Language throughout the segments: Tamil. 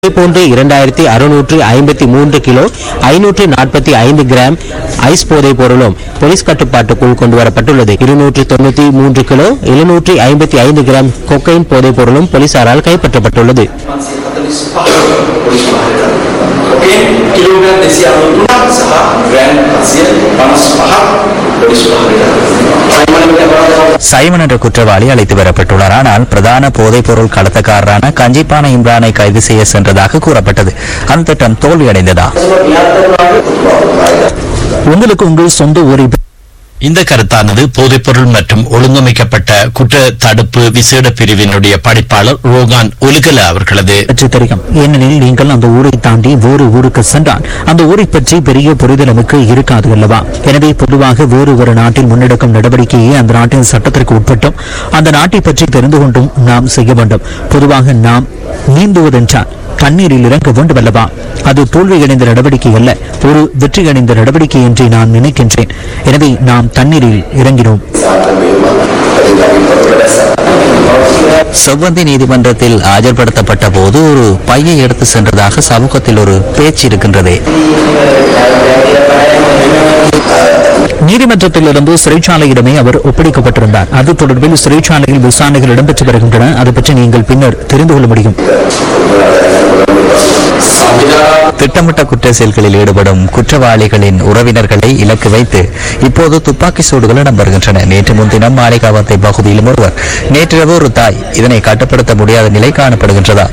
இதேபோன்று இரண்டாயிரத்தி அறுநூற்று ஐம்பத்தி மூன்று கிலோ ஐநூற்று நாற்பத்தி ஐந்து கிராம் ஐஸ் போதைப் பொருளும் போலீஸ் கட்டுப்பாட்டுக்குள் கொண்டு வரப்பட்டுள்ளது இருநூற்று தொண்ணூத்தி மூன்று கிலோ எழுநூற்றி ஐம்பத்தி ஐந்து கிராம் கொக்கைன் போதைப் பொருளும் போலீசாரால் கைப்பற்றப்பட்டுள்ளது 535 පොලිස් මහලට. ඔකේ කිලෝග්‍රෑම් 293ක් සහ ග්‍රෑම් 755ක් පොලිස් මහලට. සයිමන් අපරාධ சைமன் என்ற குற்றவாளி அழைத்து வரப்பட்டுள்ளார் ஆனால் பிரதான போதைப் பொருள் கடத்தக்காரரான கஞ்சிப்பான இம்ரானை கைது செய்ய சென்றதாக கூறப்பட்டது அந்த திட்டம் தோல்வியடைந்ததா உங்களுக்கு உங்கள் சொந்த ஊரை இந்த கருத்தானது போதைப்பொருள் மற்றும் ஒழுங்கமைக்கப்பட்ட குற்ற தடுப்பு விசேட பிரிவினுடைய படிப்பாளர் ரோகான் ஒலுகல அவர்களது பற்றி தெரியும் ஏனெனில் நீங்கள் அந்த ஊரை தாண்டி வேறு ஊருக்கு சென்றால் அந்த ஊரை பற்றி பெரிய புரிதல் நமக்கு இருக்காது அல்லவா எனவே பொதுவாக வேறு ஒரு நாட்டில் முன்னெடுக்கும் நடவடிக்கையை அந்த நாட்டின் சட்டத்திற்கு உட்பட்டும் அந்த நாட்டை பற்றி தெரிந்து கொண்டும் நாம் செய்ய வேண்டும் பொதுவாக நாம் நீந்துவதென்றால் தண்ணீரில் இறங்க வேண்டும் அல்லவா அது தோல்வியடைந்த நடவடிக்கை அல்ல ஒரு வெற்றியடைந்த நடவடிக்கை என்று நான் நினைக்கின்றேன் எனவே நாம் தண்ணீரில் இறங்கினோம் செவ்வந்தி நீதிமன்றத்தில் ஆஜர்படுத்தப்பட்ட போது ஒரு பையை எடுத்து சென்றதாக சமூகத்தில் ஒரு பேச்சு இருக்கின்றதே நீதிமன்றத்திலிருந்து சிறைச்சாலையிடமே அவர் ஒப்படைக்கப்பட்டிருந்தார் அது தொடர்பில் சிறைச்சாலையில் விசாரணைகள் இடம்பெற்று வருகின்றன அது பற்றி நீங்கள் பின்னர் தெரிந்து கொள்ள முடியும் திட்டமிட்ட குற்ற செயல்களில் ஈடுபடும் குற்றவாளிகளின் உறவினர்களை இலக்கு வைத்து இப்போது துப்பாக்கி சூடுகள் இடம்பெறுகின்றன நேற்று முன்தினம் மாளிகாவத்தை பகுதியிலும் ஒருவர் நேற்றிரவு ஒரு தாய் இதனை கட்டுப்படுத்த முடியாத நிலை காணப்படுகின்றதா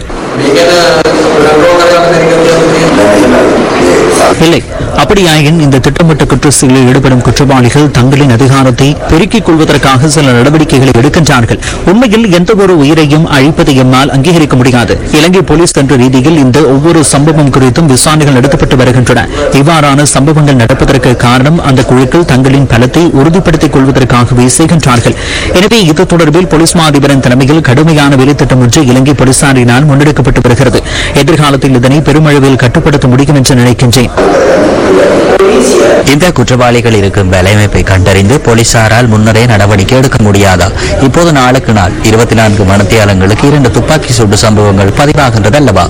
இல்லை அப்படியாயின் இந்த திட்டமிட்ட குற்ற செயலில் ஈடுபடும் குற்றவாளிகள் தங்களின் அதிகாரத்தை பெருக்கிக் கொள்வதற்காக சில நடவடிக்கைகளை எடுக்கின்றார்கள் உண்மையில் எந்த ஒரு உயிரையும் அழிப்பதை எம்மால் அங்கீகரிக்க முடியாது இலங்கை போலீஸ் என்ற ரீதியில் இந்த ஒவ்வொரு சம்பவம் குறித்தும் விசாரணைகள் நடத்தப்பட்டு வருகின்றன இவ்வாறான சம்பவங்கள் நடப்பதற்கு காரணம் அந்த குழுக்கள் தங்களின் பலத்தை உறுதிப்படுத்திக் கொள்வதற்காகவே செய்கின்றார்கள் எனவே இது தொடர்பில் போலீஸ் மா அதிபரின் தலைமையில் கடுமையான வேலைத்திட்டம் ஒன்று இலங்கை போலீசாரினால் முன்னெடுக்கப்பட்டு வருகிறது எதிர்காலத்தில் இதனை பெருமளவில் கட்டுப்படுத்த முடியும் என்று நினைக்கின்றேன் இந்த குற்றவாளிகள் இருக்கும் வேலையமைப்பை கண்டறிந்து போலீசாரால் முன்னரே நடவடிக்கை எடுக்க முடியாதா இப்போது நாளுக்கு நாள் இருபத்தி நான்கு மணித்தியாலங்களுக்கு இரண்டு துப்பாக்கி சூடு சம்பவங்கள் பதிவாகின்றது அல்லவா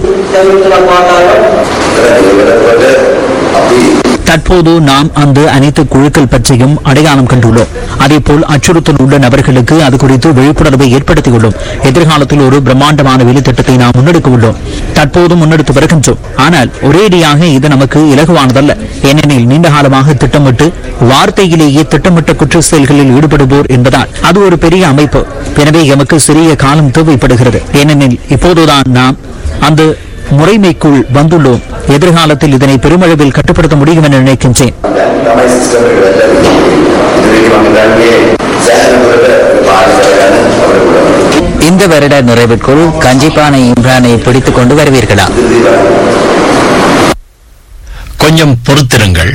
தற்போது நாம் அந்த அனைத்து குழுக்கள் பற்றியும் அடையாளம் கண்டுள்ளோம் அதேபோல் அச்சுறுத்தல் உள்ள நபர்களுக்கு அது குறித்து விழிப்புணர்வை ஏற்படுத்தியுள்ளோம் எதிர்காலத்தில் ஒரு பிரம்மாண்டமான வேலைத்திட்டத்தை நாம் முன்னெடுக்க உள்ளோம் தற்போது முன்னெடுத்து வருகின்றோம் ஆனால் ஒரேடியாக இது நமக்கு இலகுவானதல்ல ஏனெனில் நீண்ட காலமாக திட்டமிட்டு வார்த்தையிலேயே திட்டமிட்ட குற்ற செயல்களில் ஈடுபடுவோர் என்பதால் அது ஒரு பெரிய அமைப்பு எனவே எமக்கு சிறிய காலம் தேவைப்படுகிறது ஏனெனில் இப்போதுதான் நாம் அந்த முறைமைக்குள் வந்துள்ளோம் எதிர்காலத்தில் இதனை பெருமளவில் கட்டுப்படுத்த முடியும் என நினைக்கின்றேன் තමයි සිස්ටම් එක වැටලා ඉතින් මම හිතන්නේ සෑහෙන දුරට පාලනය කරගන්න අපිට පුළුවන්. இந்த வருட நிறைவிற்குள் கஞ்சிப்பானை இம்ரானை பிடித்துக் கொண்டு வருவீர்களா கொஞ்சம் பொறுத்திருங்கள்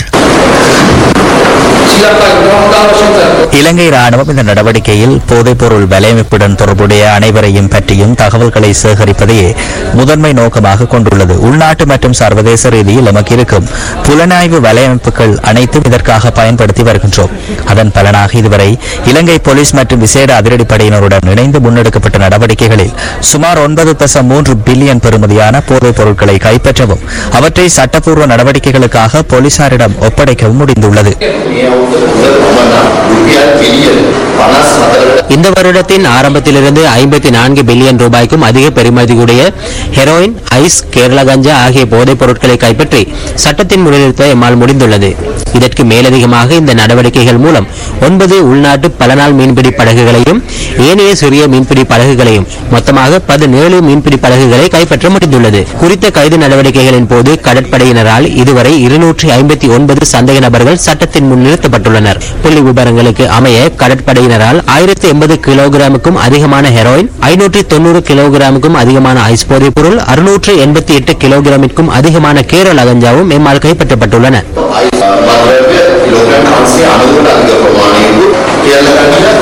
இலங்கை ராணுவம் இந்த நடவடிக்கையில் போதைப்பொருள் வலையமைப்புடன் தொடர்புடைய அனைவரையும் பற்றியும் தகவல்களை சேகரிப்பதையே முதன்மை நோக்கமாக கொண்டுள்ளது உள்நாட்டு மற்றும் சர்வதேச ரீதியில் நமக்கு இருக்கும் புலனாய்வு வலையமைப்புகள் அனைத்தும் இதற்காக பயன்படுத்தி வருகின்றோம் அதன் பலனாக இதுவரை இலங்கை போலீஸ் மற்றும் விசேட அதிரடிப்படையினருடன் இணைந்து முன்னெடுக்கப்பட்ட நடவடிக்கைகளில் சுமார் ஒன்பது தசம் மூன்று பில்லியன் பெறுமதியான போதைப் பொருட்களை கைப்பற்றவும் அவற்றை சட்டப்பூர்வ நடவடிக்கைகளுக்காக போலீசாரிடம் ஒப்படைக்கவும் முடிந்துள்ளது මේ අවුරුද්ද කොමනම් රුපියල් බිලියන 54කට இந்த வருடத்தின் ஆரம்பத்திலிருந்து ஐம்பத்தி நான்கு பில்லியன் ரூபாய்க்கும் அதிக பெறுமதியுடைய ஹெரோயின் ஐஸ் கேரள கஞ்சா ஆகிய போதைப் பொருட்களை கைப்பற்றி சட்டத்தின் முன்னிறுத்த எம்மால் முடிந்துள்ளது இதற்கு மேலதிகமாக இந்த நடவடிக்கைகள் மூலம் ஒன்பது உள்நாட்டு பலநாள் மீன்பிடி படகுகளையும் ஏனைய சிறிய மீன்பிடி படகுகளையும் மொத்தமாக பதினேழு மீன்பிடி படகுகளை கைப்பற்ற முடிந்துள்ளது குறித்த கைது நடவடிக்கைகளின் போது கடற்படையினரால் இதுவரை இருநூற்றி ஐம்பத்தி ஒன்பது சந்தேக நபர்கள் சட்டத்தின் முன் நிறுத்தப்பட்டுள்ளனர் புள்ளி விவரங்களுக்கு அமைய கடற்படையினரால் ஆயிரத்தி எண்பது கிலோகிராமுக்கும் அதிகமான ஹெரோயின் ஐநூற்றி தொண்ணூறு கிலோகிராமுக்கும் அதிகமான ஐஸ் போதைப் பொருள் அறுநூற்று எண்பத்தி எட்டு கிலோகிராமிற்கும் அதிகமான கேரள கஞ்சாவும் எம்மால் கைப்பற்றப்பட்டுள்ளன මද්‍රව්‍ය කිලෝග්‍රෑම් 990කට අධික ප්‍රමාණයක කියලා ගන්න කිලෝග්‍රෑම්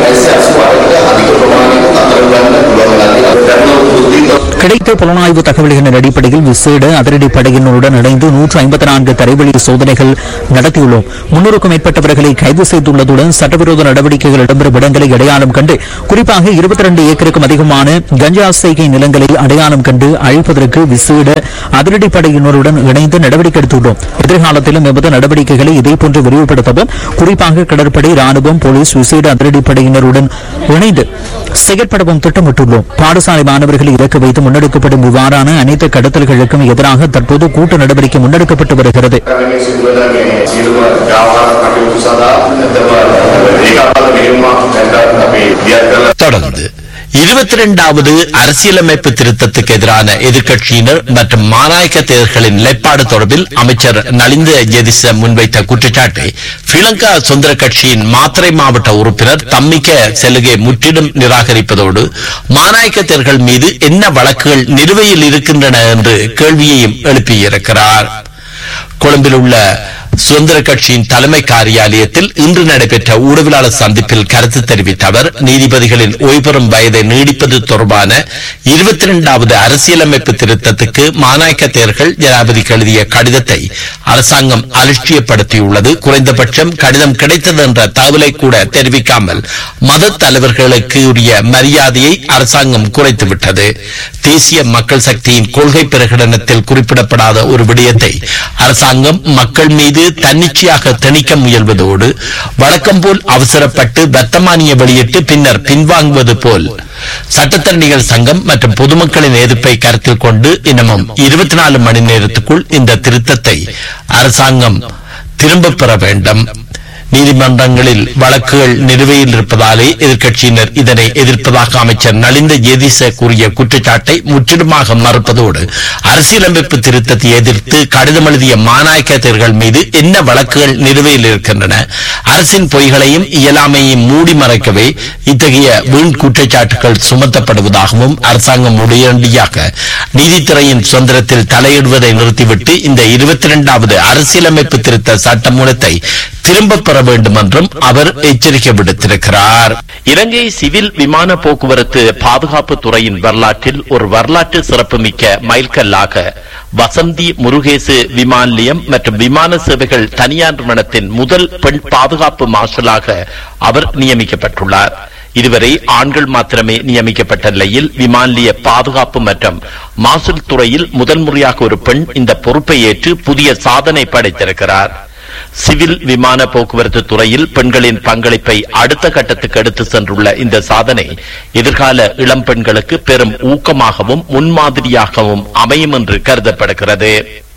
680කට අධික ප්‍රමාණයක අතර ගන්න පුළුවන් වෙලා තියෙනවා. දැන් බුද්ධික கிடைத்த புலனாய்வு தகவல்களின் அடிப்படையில் விசேட அதிரடி படையினருடன் இணைந்து நூற்று ஐம்பத்தி நான்கு தரைவழி சோதனைகள் நடத்தியுள்ளோம் முன்னூறுக்கும் மேற்பட்டவர்களை கைது செய்துள்ளதுடன் சட்டவிரோத நடவடிக்கைகள் இடம்பெறும் இடங்களை அடையாளம் கண்டு குறிப்பாக இருபத்தி ரெண்டு ஏக்கருக்கும் அதிகமான கஞ்சா செய்கை நிலங்களை அடையாளம் கண்டு அழிப்பதற்கு விசேட அதிரடி படையினருடன் இணைந்து நடவடிக்கை எடுத்துள்ளோம் எதிர்காலத்திலும் எமது நடவடிக்கைகளை இதேபோன்று விரிவுபடுத்தவும் குறிப்பாக கடற்படை ராணுவம் போலீஸ் விசேட அதிரடி படையினருடன் இணைந்து செயற்படவும் திட்டமிட்டுள்ளோம் பாடசாலை மாணவர்களை இறக்க வைத்து முன்னெடுக்கப்படும் இவ்வாறான அனைத்து கடத்தல்களுக்கும் எதிராக தற்போது கூட்டு நடவடிக்கை முன்னெடுக்கப்பட்டு வருகிறது කරමින් සිදුවන මේ සියලුම ව්‍යාපාර කටයුතු සඳහා නැත්නම් ඒකාකාර මෙහෙයුමක් නැත්නම් අපි දියත් කරලා தொடர்ந்து இருபத்தி இரண்டாவது அரசியலமைப்பு திருத்தத்துக்கு எதிரான எதிர்க்கட்சியினர் மற்றும் மாநாயக்க தேர்தல்களின் நிலைப்பாடு தொடர்பில் அமைச்சர் நலிந்த ஜெதிச முன்வைத்த குற்றச்சாட்டை ஸ்ரீலங்கா சுதந்திர கட்சியின் மாத்திரை மாவட்ட உறுப்பினர் தம்மிக்க செல்லுகை முற்றிலும் நிராகரிப்பதோடு மாநாயக்க தேர்கள் மீது என்ன வழக்குகள் நிலுவையில் இருக்கின்றன என்று கேள்வியையும் எழுப்பியிருக்கிறார் கொழும்பில் உள்ள சுதந்திர கட்சியின் தலைமை காரியாலயத்தில் இன்று நடைபெற்ற ஊடகவியலாளர் சந்திப்பில் கருத்து தெரிவித்த அவர் நீதிபதிகளின் ஓய்வெறும் வயதை நீடிப்பது தொடர்பான இருபத்தி இரண்டாவது அரசியலமைப்பு திருத்தத்துக்கு மாநாயக்க தேர்கள் ஜனாதிபதிக்கு எழுதிய கடிதத்தை அரசாங்கம் அலட்சியப்படுத்தியுள்ளது குறைந்தபட்சம் கடிதம் கிடைத்தது என்ற தகவலை கூட தெரிவிக்காமல் மத தலைவர்களுக்கு உரிய மரியாதையை அரசாங்கம் குறைத்துவிட்டது தேசிய மக்கள் சக்தியின் கொள்கை பிரகடனத்தில் குறிப்பிடப்படாத ஒரு விடயத்தை அரசாங்கம் மக்கள் மீது தன்னிச்சையாக திணிக்க முயல்வதோடு வழக்கம் போல் அவசரப்பட்டு வர்த்தமானிய வெளியிட்டு பின்னர் பின்வாங்குவது போல் சட்டத்தரணிகள் சங்கம் மற்றும் பொதுமக்களின் எதிர்ப்பை கருத்தில் கொண்டு இன்னமும் இருபத்தி நாலு மணி நேரத்துக்குள் இந்த திருத்தத்தை அரசாங்கம் திரும்பப் பெற வேண்டும் நீதிமன்றங்களில் வழக்குகள் நிலுவையில் இருப்பதாலே எதிர்க்கட்சியினர் இதனை எதிர்ப்பதாக அமைச்சர் நலிந்த ஜேதிச கூறிய குற்றச்சாட்டை முற்றிலுமாக மறுப்பதோடு அரசியலமைப்பு திருத்தத்தை எதிர்த்து கடிதம் எழுதிய மாநாயக்க தேர்கள் மீது என்ன வழக்குகள் நிலுவையில் இருக்கின்றன அரசின் பொய்களையும் இயலாமையையும் மூடி மறைக்கவே இத்தகைய வீண் குற்றச்சாட்டுகள் சுமத்தப்படுவதாகவும் அரசாங்கம் உடனடியாக நீதித்துறையின் சுதந்திரத்தில் தலையிடுவதை நிறுத்திவிட்டு இந்த இருபத்தி இரண்டாவது அரசியலமைப்பு திருத்த சட்டமூலத்தை திரும்பப் பெற வேண்டும் என்றும் அவர் எச்சரிக்கை விடுத்திருக்கிறார் இலங்கை சிவில் விமான போக்குவரத்து பாதுகாப்பு துறையின் வரலாற்றில் ஒரு வரலாற்று சிறப்புமிக்க மைல்கல்லாக வசந்தி முருகேசு விமான நிலையம் மற்றும் விமான சேவைகள் தனியார் நிறுவனத்தின் முதல் பெண் பாதுகாப்பு மார்ஷலாக அவர் நியமிக்கப்பட்டுள்ளார் இதுவரை ஆண்கள் மாத்திரமே நியமிக்கப்பட்ட நிலையில் விமான நிலைய பாதுகாப்பு மற்றும் மாசுல் துறையில் முதல் முறையாக ஒரு பெண் இந்த பொறுப்பை ஏற்று புதிய சாதனை படைத்திருக்கிறார் சிவில் விமான போக்குவரத்து துறையில் பெண்களின் பங்களிப்பை அடுத்த கட்டத்துக்கு எடுத்து சென்றுள்ள இந்த சாதனை எதிர்கால இளம் பெண்களுக்கு பெரும் ஊக்கமாகவும் முன்மாதிரியாகவும் அமையும் என்று கருதப்படுகிறது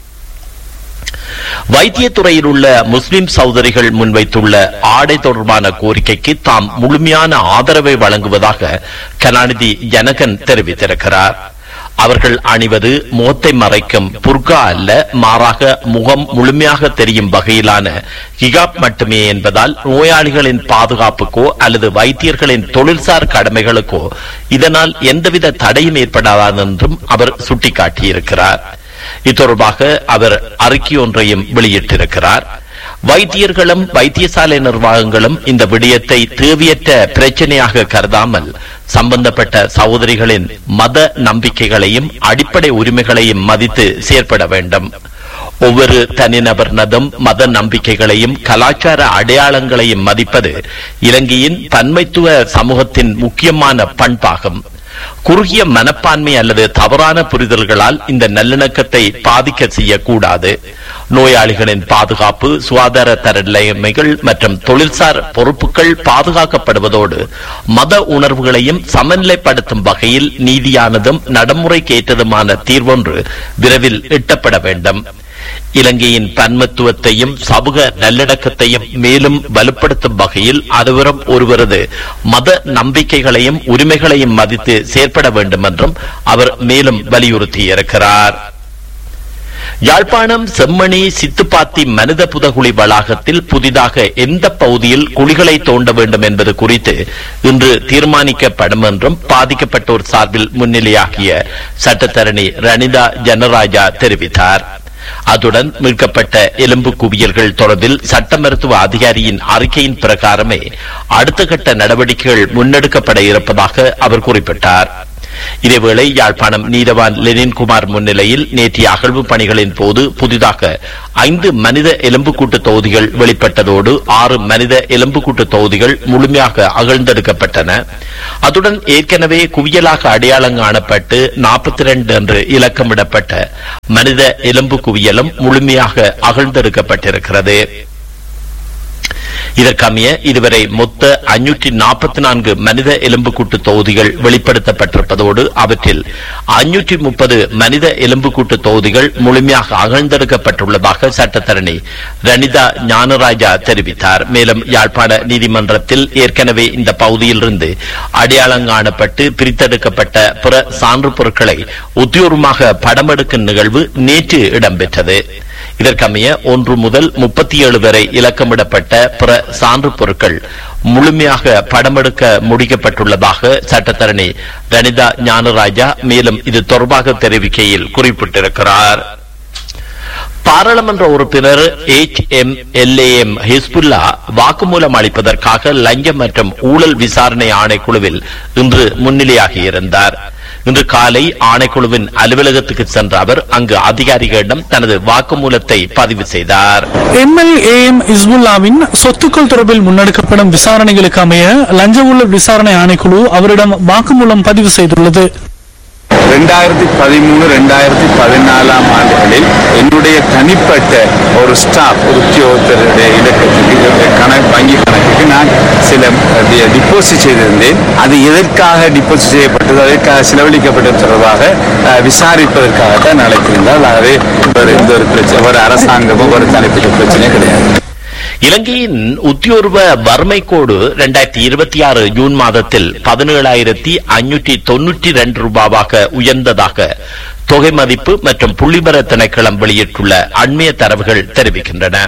வைத்தியத்துறையில் உள்ள முஸ்லிம் சகோதரிகள் முன்வைத்துள்ள ஆடை தொடர்பான கோரிக்கைக்கு தாம் முழுமையான ஆதரவை வழங்குவதாக கலாநிதி ஜனகன் தெரிவித்திருக்கிறார் அவர்கள் அணிவது முகத்தை மறைக்கும் புர்கா அல்ல மாறாக முகம் முழுமையாக தெரியும் வகையிலான ஹிகாப் மட்டுமே என்பதால் நோயாளிகளின் பாதுகாப்புக்கோ அல்லது வைத்தியர்களின் தொழில்சார் கடமைகளுக்கோ இதனால் எந்தவித தடையும் ஏற்படாது என்றும் அவர் சுட்டிக்காட்டியிருக்கிறார் இத்தொடர்பாக அவர் அறிக்கை ஒன்றையும் வெளியிட்டிருக்கிறார் வைத்தியர்களும் வைத்தியசாலை நிர்வாகங்களும் இந்த விடயத்தை தேவையற்ற பிரச்சனையாக கருதாமல் சம்பந்தப்பட்ட சகோதரிகளின் மத நம்பிக்கைகளையும் அடிப்படை உரிமைகளையும் மதித்து செயற்பட வேண்டும் ஒவ்வொரு தனிநபர்னதும் மத நம்பிக்கைகளையும் கலாச்சார அடையாளங்களையும் மதிப்பது இலங்கையின் பன்மைத்துவ சமூகத்தின் முக்கியமான பண்பாகும் குறுகிய மனப்பான்மை அல்லது தவறான புரிதல்களால் இந்த நல்லிணக்கத்தை பாதிக்க செய்யக்கூடாது நோயாளிகளின் பாதுகாப்பு சுகாதார தர நிலைமைகள் மற்றும் தொழில்சார் பொறுப்புகள் பாதுகாக்கப்படுவதோடு மத உணர்வுகளையும் சமநிலைப்படுத்தும் வகையில் நீதியானதும் நடைமுறைக்கேற்றதுமான தீர்வொன்று விரைவில் எட்டப்பட வேண்டும் இலங்கையின் பன்மத்துவத்தையும் சமூக நல்லடக்கத்தையும் மேலும் வலுப்படுத்தும் வகையில் அதுவரும் ஒருவரது மத நம்பிக்கைகளையும் உரிமைகளையும் மதித்து செயற்பட வேண்டும் என்றும் அவர் மேலும் வலியுறுத்தியிருக்கிறார் யாழ்ப்பாணம் செம்மணி சித்துப்பாத்தி மனித புதகுழி வளாகத்தில் புதிதாக எந்த பகுதியில் குழிகளை தோண்ட வேண்டும் என்பது குறித்து இன்று தீர்மானிக்கப்படும் என்றும் பாதிக்கப்பட்டோர் சார்பில் முன்னிலையாகிய சட்டத்தரணி ரணிதா ஜனராஜா தெரிவித்தார் அத்துடன் மீட்கப்பட்ட எலும்பு குவியல்கள் தொடர்பில் சட்ட மருத்துவ அதிகாரியின் அறிக்கையின் பிரகாரமே அடுத்த கட்ட நடவடிக்கைகள் முன்னெடுக்கப்பட இருப்பதாக அவர் குறிப்பிட்டார் இதேவேளை யாழ்ப்பாணம் நீதவான் லெனின்குமார் முன்னிலையில் நேற்றைய அகழ்வு பணிகளின் போது புதிதாக ஐந்து மனித எலும்புக்கூட்டு தொகுதிகள் வெளிப்பட்டதோடு ஆறு மனித எலும்புக்கூட்டு தொகுதிகள் முழுமையாக அகழ்ந்தெடுக்கப்பட்டன அத்துடன் ஏற்கனவே குவியலாக அடையாளம் காணப்பட்டு நாற்பத்தி இரண்டு என்று இலக்கமிடப்பட்ட மனித எலும்பு குவியலும் முழுமையாக அகழ்ந்தெடுக்கப்பட்டிருக்கிறது இதற்கமைய இதுவரை மொத்த அஞ்சூற்றி நாற்பத்தி நான்கு மனித எலும்புக்கூட்டு தொகுதிகள் வெளிப்படுத்தப்பட்டிருப்பதோடு அவற்றில் அஞ்சூற்றி முப்பது மனித எலும்புக்கூட்டு தொகுதிகள் முழுமையாக அகழ்ந்தெடுக்கப்பட்டுள்ளதாக சட்டத்தரணி ரணிதா ஞானராஜா தெரிவித்தார் மேலும் யாழ்ப்பாண நீதிமன்றத்தில் ஏற்கனவே இந்த பகுதியிலிருந்து அடையாளம் காணப்பட்டு பிரித்தெடுக்கப்பட்ட பிற சான்று பொருட்களை உத்தியோகமாக படமெடுக்கும் நிகழ்வு நேற்று இடம்பெற்றது இதற்கமைய ஒன்று முதல் முப்பத்தி ஏழு வரை இலக்கமிடப்பட்ட பிற சான்று பொருட்கள் முழுமையாக படமெடுக்க முடிக்கப்பட்டுள்ளதாக சட்டத்தரணி ரணிதா ஞானராஜா மேலும் இது தொடர்பாக தெரிவிக்கையில் குறிப்பிட்டிருக்கிறார் பாராளுமன்ற உறுப்பினர் H M L M Hizbullah வாக்குமூலம் அளிப்பதற்காக லஞ்சம் மற்றும் ஊழல் விசாரணை ஆணைக்குழுவில் இன்று முன்னிலையாகியிருந்தார் இன்று காலை ஆணைக்குழுவின் அலுவலகத்துக்கு சென்ற அவர் அங்கு அதிகாரிகளிடம் தனது வாக்குமூலத்தை பதிவு செய்தார் எம்எல்ஏஎம் இஸ்புல்லாவின் சொத்துக்கள் தொடர்பில் முன்னெடுக்கப்படும் விசாரணைகளுக்கு அமைய லஞ்ச ஊழல் விசாரணை ஆணைக்குழு அவரிடம் வாக்குமூலம் பதிவு செய்துள்ளது ரெண்டாயிரத்தி பதிமூணு ரெண்டாயிரத்தி பதினாலாம் ஆண்டுகளில் என்னுடைய தனிப்பட்ட ஒரு ஸ்டாஃப் ஒரு உத்தியோகத்தருடைய இலக்கத்துக்கு கணக்கு வங்கி கணக்குக்கு நான் சில டிபாசிட் செய்திருந்தேன் அது எதற்காக டிபாசிட் செய்யப்பட்டது அதற்காக செலவழிக்கப்பட்டது தொடர்பாக அஹ், விசாரிப்பதற்காகத்தான் அழைத்திருந்தால் ஆகவே ஒரு எந்த ஒரு பிரச்சனை ஒரு அரசாங்கமும் ஒரு தனிப்பட்ட பிரச்சனையும் கிடையாது இலங்கையின் உத்தியோர்வ வறுமை கோடு இரண்டாயிரத்தி இருபத்தி ஆறு ஜூன் மாதத்தில் பதினேழாயிரத்தி ஐநூற்றி தொன்னூற்றி ரெண்டு ரூபாவாக உயர்ந்ததாக தொகை மதிப்பு மற்றும் புள்ளிபர திணைக்களம் வெளியிட்டுள்ள அண்மைய தரவுகள் தெரிவிக்கின்றன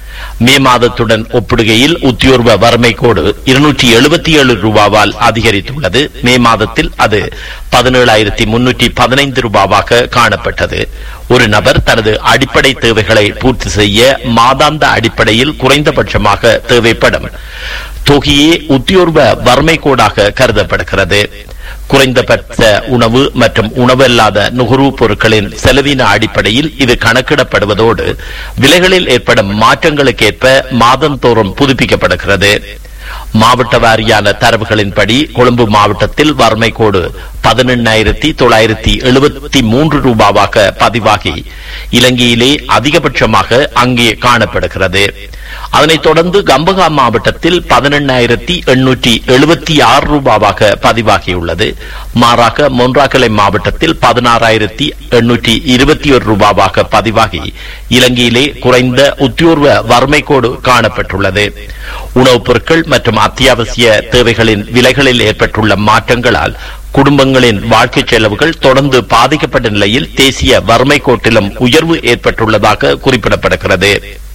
மே மாதத்துடன் ஒப்பிடுகையில் உத்தியோர்வ வறுமை கோடு இருநூற்றி எழுபத்தி ஏழு ரூபாவால் அதிகரித்துள்ளது மே மாதத்தில் அது பதினேழாயிரத்தி முன்னூற்றி பதினைந்து ரூபாவாக காணப்பட்டது ஒரு நபர் தனது அடிப்படை தேவைகளை பூர்த்தி செய்ய மாதாந்த அடிப்படையில் குறைந்தபட்சமாக தேவைப்படும் தொகையே உத்தியோர்வ வறுமை கோடாக கருதப்படுகிறது குறைந்தபட்ச உணவு மற்றும் உணவல்லாத நுகர்வுப் பொருட்களின் செலவின அடிப்படையில் இது கணக்கிடப்படுவதோடு விலைகளில் ஏற்படும் மாற்றங்களுக்கேற்ப மாதந்தோறும் புதுப்பிக்கப்படுகிறது மாவட்ட வாரியான தரவுகளின்படி கொழும்பு மாவட்டத்தில் வறுமை கோடு பதினெண்ணாயிரத்தி தொள்ளாயிரத்தி எழுபத்தி மூன்று ரூபாவாக பதிவாகி இலங்கையிலே அதிகபட்சமாக அங்கே காணப்படுகிறது அதனைத் தொடர்ந்து கம்பகா மாவட்டத்தில் பதினெண்ணாயிரத்தி எண்ணூற்றி எழுபத்தி ஆறு ரூபாவாக பதிவாகியுள்ளது மாறாக மொன்றாக்கலை மாவட்டத்தில் பதினாறாயிரத்தி எண்ணூற்றி இருபத்தி ஒரு ரூபாவாக பதிவாகி இலங்கையிலே குறைந்த உத்தியோர்வ வறுமை கோடு காணப்பட்டுள்ளது உணவுப் பொருட்கள் மற்றும் அத்தியாவசிய தேவைகளின் விலைகளில் ஏற்பட்டுள்ள மாற்றங்களால் குடும்பங்களின் வாழ்க்கை செலவுகள் தொடர்ந்து பாதிக்கப்பட்ட நிலையில் தேசிய வறுமை கோட்டிலும் உயர்வு ஏற்பட்டுள்ளதாக குறிப்பிடப்படுகிறது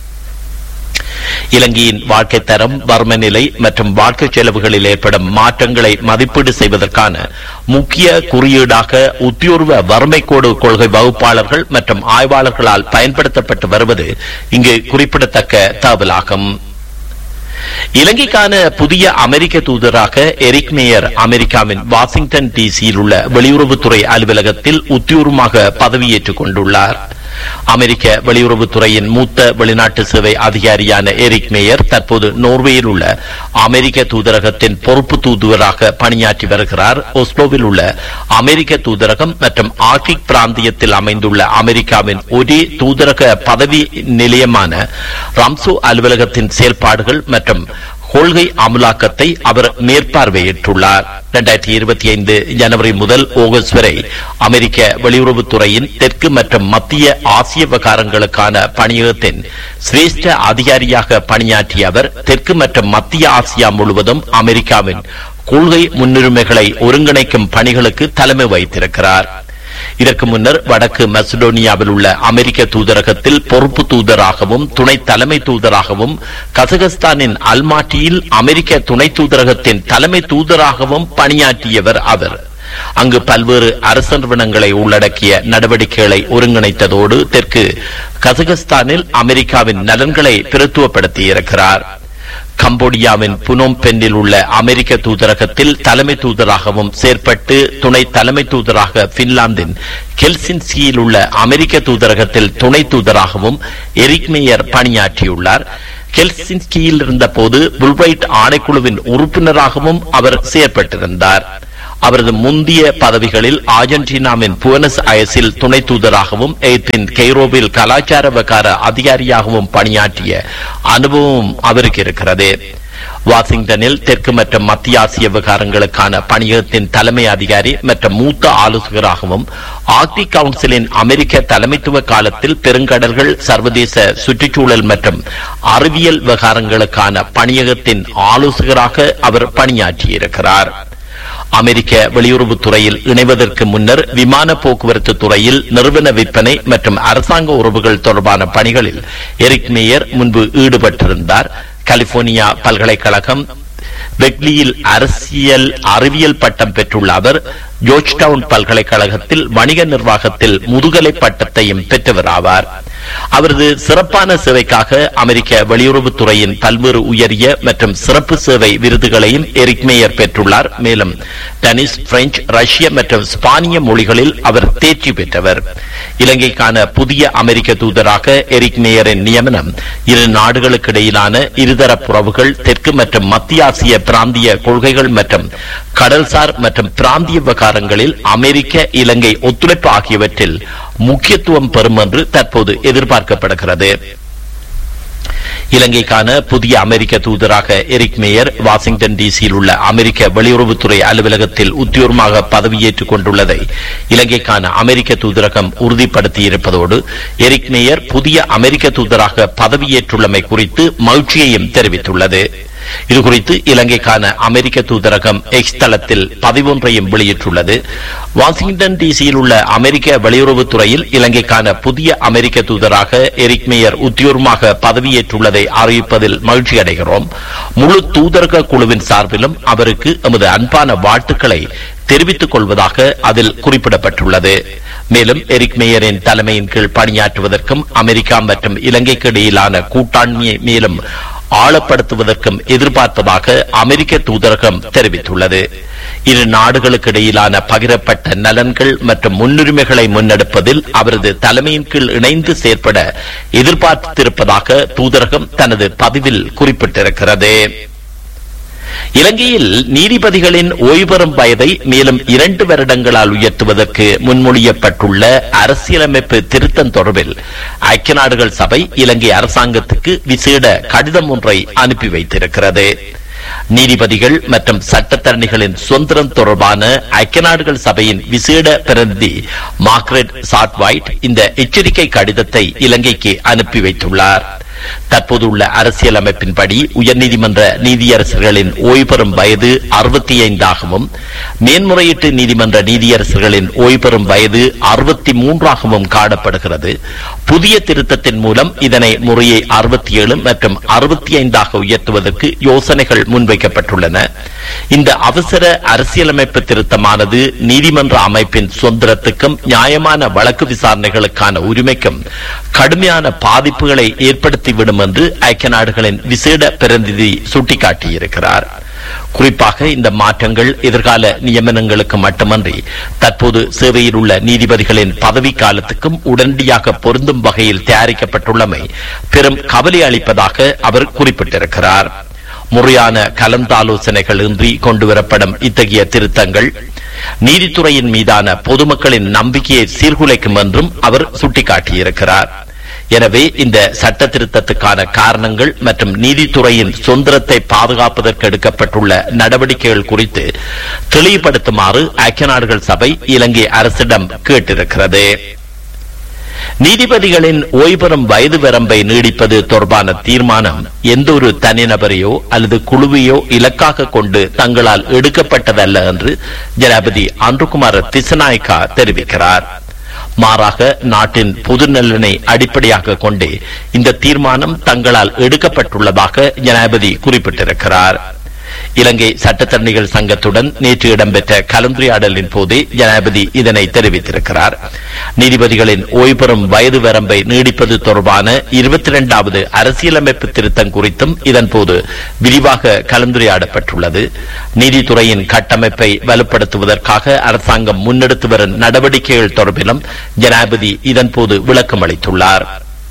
இலங்கையின் வாழ்க்கை தரம் வறுமை நிலை மற்றும் வாழ்க்கை செலவுகளில் ஏற்படும் மாற்றங்களை மதிப்பீடு செய்வதற்கான முக்கிய குறியீடாக உத்தியோர்வ வறுமை கோடு கொள்கை வகுப்பாளர்கள் மற்றும் ஆய்வாளர்களால் பயன்படுத்தப்பட்டு வருவது இங்கு குறிப்பிடத்தக்க தகவலாகும் இலங்கைக்கான புதிய அமெரிக்க தூதராக எரிக் மேயர் அமெரிக்காவின் வாஷிங்டன் டிசியில் உள்ள வெளியுறவுத்துறை அலுவலகத்தில் உத்தியோகமாக பதவியேற்றுக் கொண்டுள்ளார் அமெரிக்க வெளியுறவுத்துறையின் மூத்த வெளிநாட்டு சேவை அதிகாரியான எரிக் மேயர் தற்போது நோர்வேயில் உள்ள அமெரிக்க தூதரகத்தின் பொறுப்பு தூதுவராக பணியாற்றி வருகிறார் ஒஸ்லோவில் உள்ள அமெரிக்க தூதரகம் மற்றும் ஆர்டிக் பிராந்தியத்தில் அமைந்துள்ள அமெரிக்காவின் ஒரே தூதரக பதவி நிலையமான ரம்சோ அலுவலகத்தின் செயல்பாடுகள் மற்றும் கொள்கை அமலாக்கத்தை அவர் மேற்பார்வையிட்டுள்ளார் இரண்டாயிரத்தி இருபத்தி ஐந்து ஜனவரி முதல் ஆகஸ்ட் வரை அமெரிக்க வெளியுறவுத்துறையின் தெற்கு மற்றும் மத்திய ஆசிய விவகாரங்களுக்கான பணியகத்தின் சிரேஷ்ட அதிகாரியாக பணியாற்றிய அவர் தெற்கு மற்றும் மத்திய ஆசியா முழுவதும் அமெரிக்காவின் கொள்கை முன்னுரிமைகளை ஒருங்கிணைக்கும் பணிகளுக்கு தலைமை வைத்திருக்கிறார் இதற்கு முன்னர் வடக்கு மெசடோனியாவில் உள்ள அமெரிக்க தூதரகத்தில் பொறுப்பு தூதராகவும் துணை தலைமை தூதராகவும் கசகஸ்தானின் அல்மாட்டியில் அமெரிக்க துணை தூதரகத்தின் தலைமை தூதராகவும் பணியாற்றியவர் அவர் அங்கு பல்வேறு அரசு நிறுவனங்களை உள்ளடக்கிய நடவடிக்கைகளை ஒருங்கிணைத்ததோடு தெற்கு கசகஸ்தானில் அமெரிக்காவின் நலன்களை பிரத்துவப்படுத்தியிருக்கிறார் கம்போடியாவின் புனோம் பென்னில் உள்ள அமெரிக்க தூதரகத்தில் தலைமை தூதராகவும் செயற்பட்டு துணை தலைமை தூதராக பின்லாந்தின் கெல்சின்சியில் உள்ள அமெரிக்க தூதரகத்தில் துணை தூதராகவும் எரிக் மேயர் பணியாற்றியுள்ளார் கெல்சின்ஸ்கியில் இருந்தபோது புல்வைட் ஆணைக்குழுவின் உறுப்பினராகவும் அவர் செயற்பட்டிருந்தார் அவரது முந்திய பதவிகளில் அர்ஜென்டினாவின் புவனஸ் அயர்ஸில் துணை தூதராகவும் எய்த்தின் கெய்ரோவில் கலாச்சார விவகார அதிகாரியாகவும் பணியாற்றிய அனுபவம் அவருக்கு இருக்கிறது வாஷிங்டனில் தெற்கு மற்றும் மத்திய ஆசிய விவகாரங்களுக்கான பணியகத்தின் தலைமை அதிகாரி மற்றும் மூத்த ஆலோசகராகவும் ஆர்க்டிக் கவுன்சிலின் அமெரிக்க தலைமைத்துவ காலத்தில் பெருங்கடல்கள் சர்வதேச சுற்றுச்சூழல் மற்றும் அறிவியல் விவகாரங்களுக்கான பணியகத்தின் ஆலோசகராக அவர் பணியாற்றியிருக்கிறார் அமெரிக்க வெளியுறவுத் துறையில் இணைவதற்கு முன்னர் விமான போக்குவரத்து துறையில் நிறுவன விற்பனை மற்றும் அரசாங்க உறவுகள் தொடர்பான பணிகளில் எரிக் மேயர் முன்பு ஈடுபட்டிருந்தார் கலிபோர்னியா பல்கலைக்கழகம் பெக்லியில் அரசியல் அறிவியல் பட்டம் பெற்றுள்ள அவர் ஜோர்ஜ் டவுன் பல்கலைக்கழகத்தில் வணிக நிர்வாகத்தில் முதுகலை பட்டத்தையும் பெற்றவர் ஆவார் அவரது சிறப்பான சேவைக்காக அமெரிக்க வெளியுறவுத் துறையின் பல்வேறு உயரிய மற்றும் சிறப்பு சேவை விருதுகளையும் எரிக் மேயர் பெற்றுள்ளார் மேலும் டனிஷ் பிரெஞ்சு ரஷ்ய மற்றும் ஸ்பானிய மொழிகளில் அவர் தேர்ச்சி பெற்றவர் இலங்கைக்கான புதிய அமெரிக்க தூதராக எரிக் மேயரின் நியமனம் இரு நாடுகளுக்கிடையிலான இருதரப்பு உறவுகள் தெற்கு மற்றும் மத்திய ஆசிய பிராந்திய கொள்கைகள் மற்றும் கடல்சார் மற்றும் பிராந்திய விவகாரங்களில் அமெரிக்க இலங்கை ஒத்துழைப்பு ஆகியவற்றில் முக்கியத்துவம் பெறும் என்று தற்போது எதிர்பார்க்கப்படுகிறது இலங்கைக்கான புதிய அமெரிக்க தூதராக எரிக் மேயர் வாஷிங்டன் டிசியில் உள்ள அமெரிக்க வெளியுறவுத்துறை அலுவலகத்தில் உத்தியோகமாக பதவியேற்றுக் கொண்டுள்ளதை இலங்கைக்கான அமெரிக்க தூதரகம் உறுதிப்படுத்தியிருப்பதோடு எரிக் மேயர் புதிய அமெரிக்க தூதராக பதவியேற்றுள்ளமை குறித்து மகிழ்ச்சியையும் தெரிவித்துள்ளது இதுகுறித்து இலங்கைக்கான அமெரிக்க தூதரகம் எக்ஸ் தளத்தில் பதிவொன்றையும் வெளியிட்டுள்ளது வாஷிங்டன் டிசியில் உள்ள அமெரிக்க வெளியுறவுத்துறையில் இலங்கைக்கான புதிய அமெரிக்க தூதராக எரிக் மேயர் உத்தியோகமாக பதவியேற்றுள்ளதை அறிவிப்பதில் மகிழ்ச்சி அடைகிறோம் முழு தூதரக குழுவின் சார்பிலும் அவருக்கு எமது அன்பான வாழ்த்துக்களை தெரிவித்துக் கொள்வதாக அதில் குறிப்பிடப்பட்டுள்ளது மேலும் எரிக் மேயரின் தலைமையின் கீழ் பணியாற்றுவதற்கும் அமெரிக்கா மற்றும் இலங்கைக்கு இடையிலான கூட்டாண்மையை மேலும் ஆழப்படுத்துவதற்கும் எதிர்பார்ப்பதாக அமெரிக்க தூதரகம் தெரிவித்துள்ளது இரு நாடுகளுக்கு இடையிலான பகிரப்பட்ட நலன்கள் மற்றும் முன்னுரிமைகளை முன்னெடுப்பதில் அவரது தலைமையின் கீழ் இணைந்து செயற்பட எதிர்பார்த்திருப்பதாக தூதரகம் தனது பதிவில் குறிப்பிட்டிருக்கிறது இலங்கையில் நீதிபதிகளின் ஓய்வு பெறும் வயதை மேலும் இரண்டு வருடங்களால் உயர்த்துவதற்கு முன்மொழியப்பட்டுள்ள அரசியலமைப்பு திருத்தம் தொடர்பில் ஐக்கிய நாடுகள் சபை இலங்கை அரசாங்கத்துக்கு விசேட கடிதம் ஒன்றை அனுப்பி வைத்திருக்கிறது நீதிபதிகள் மற்றும் சட்டத்தரணிகளின் சுதந்திரம் தொடர்பான ஐக்கிய நாடுகள் சபையின் விசேட பிரதிநிதி மார்க்ரெட் சாட்வைட் இந்த எச்சரிக்கை கடிதத்தை இலங்கைக்கு அனுப்பி வைத்துள்ளார் தற்போதுள்ள அரசியலமைப்பின்படி உயர்நீதிமன்ற நீதியரசர்களின் ஓய்வு பெறும் வயது அறுபத்தி ஐந்தாகவும் மேன்முறையீட்டு நீதிமன்ற நீதியரசர்களின் ஓய்வு பெறும் வயது அறுபத்தி மூன்றாகவும் காணப்படுகிறது புதிய திருத்தத்தின் மூலம் இதனை முறையை அறுபத்தி ஏழு மற்றும் அறுபத்தி ஐந்தாக உயர்த்துவதற்கு யோசனைகள் முன்வைக்கப்பட்டுள்ளன இந்த அவசர அரசியலமைப்பு திருத்தமானது நீதிமன்ற அமைப்பின் சுதந்திரத்துக்கும் நியாயமான வழக்கு விசாரணைகளுக்கான உரிமைக்கும் கடுமையான பாதிப்புகளை ஏற்படுத்திவிடும் என்று ஐக்கிய நாடுகளின் விசேட பிரதிநிதி சுட்டிக்காட்டியிருக்கிறார் குறிப்பாக இந்த மாற்றங்கள் எதிர்கால நியமனங்களுக்கு மட்டுமன்றி தற்போது சேவையில் உள்ள நீதிபதிகளின் பதவி காலத்துக்கும் உடனடியாக பொருந்தும் வகையில் தயாரிக்கப்பட்டுள்ளமை பெரும் கவலை அளிப்பதாக அவர் குறிப்பிட்டிருக்கிறார் முறையான கலந்தாலோசனைகள் இன்றி கொண்டுவரப்படும் இத்தகைய திருத்தங்கள் நீதித்துறையின் மீதான பொதுமக்களின் நம்பிக்கையை சீர்குலைக்கும் என்றும் அவர் சுட்டிக்காட்டியிருக்கிறார் எனவே இந்த சட்ட திருத்தத்துக்கான காரணங்கள் மற்றும் நீதித்துறையின் சுதந்திரத்தை பாதுகாப்பதற்கு எடுக்கப்பட்டுள்ள நடவடிக்கைகள் குறித்து தெளிவுபடுத்துமாறு ஐக்கிய நாடுகள் சபை இலங்கை அரசிடம் கேட்டிருக்கிறது நீதிபதிகளின் ஓய்வெறும் வயது வரம்பை நீடிப்பது தொடர்பான தீர்மானம் எந்த ஒரு தனிநபரையோ அல்லது குழுவையோ இலக்காக கொண்டு தங்களால் எடுக்கப்பட்டதல்ல என்று ஜனாபதி அன்றுகுமார் திசநாயக்கா தெரிவிக்கிறார் மாறாக நாட்டின் பொது நலனை அடிப்படையாக கொண்டே இந்த தீர்மானம் தங்களால் எடுக்கப்பட்டுள்ளதாக ஜனாபதி குறிப்பிட்டிருக்கிறார் இலங்கை சட்டத்தரணிகள் சங்கத்துடன் நேற்று இடம்பெற்ற கலந்துரையாடலின் போதே ஜனாதிபதி இதனை தெரிவித்திருக்கிறார் நீதிபதிகளின் ஓய்வு பெறும் வயது வரம்பை நீடிப்பது தொடர்பான இருபத்தி இரண்டாவது அரசியலமைப்பு திருத்தம் குறித்தும் இதன்போது விரிவாக கலந்துரையாடப்பட்டுள்ளது நீதித்துறையின் கட்டமைப்பை வலுப்படுத்துவதற்காக அரசாங்கம் முன்னெடுத்து வரும் நடவடிக்கைகள் தொடர்பிலும் ஜனாதிபதி இதன்போது விளக்கம் அளித்துள்ளார்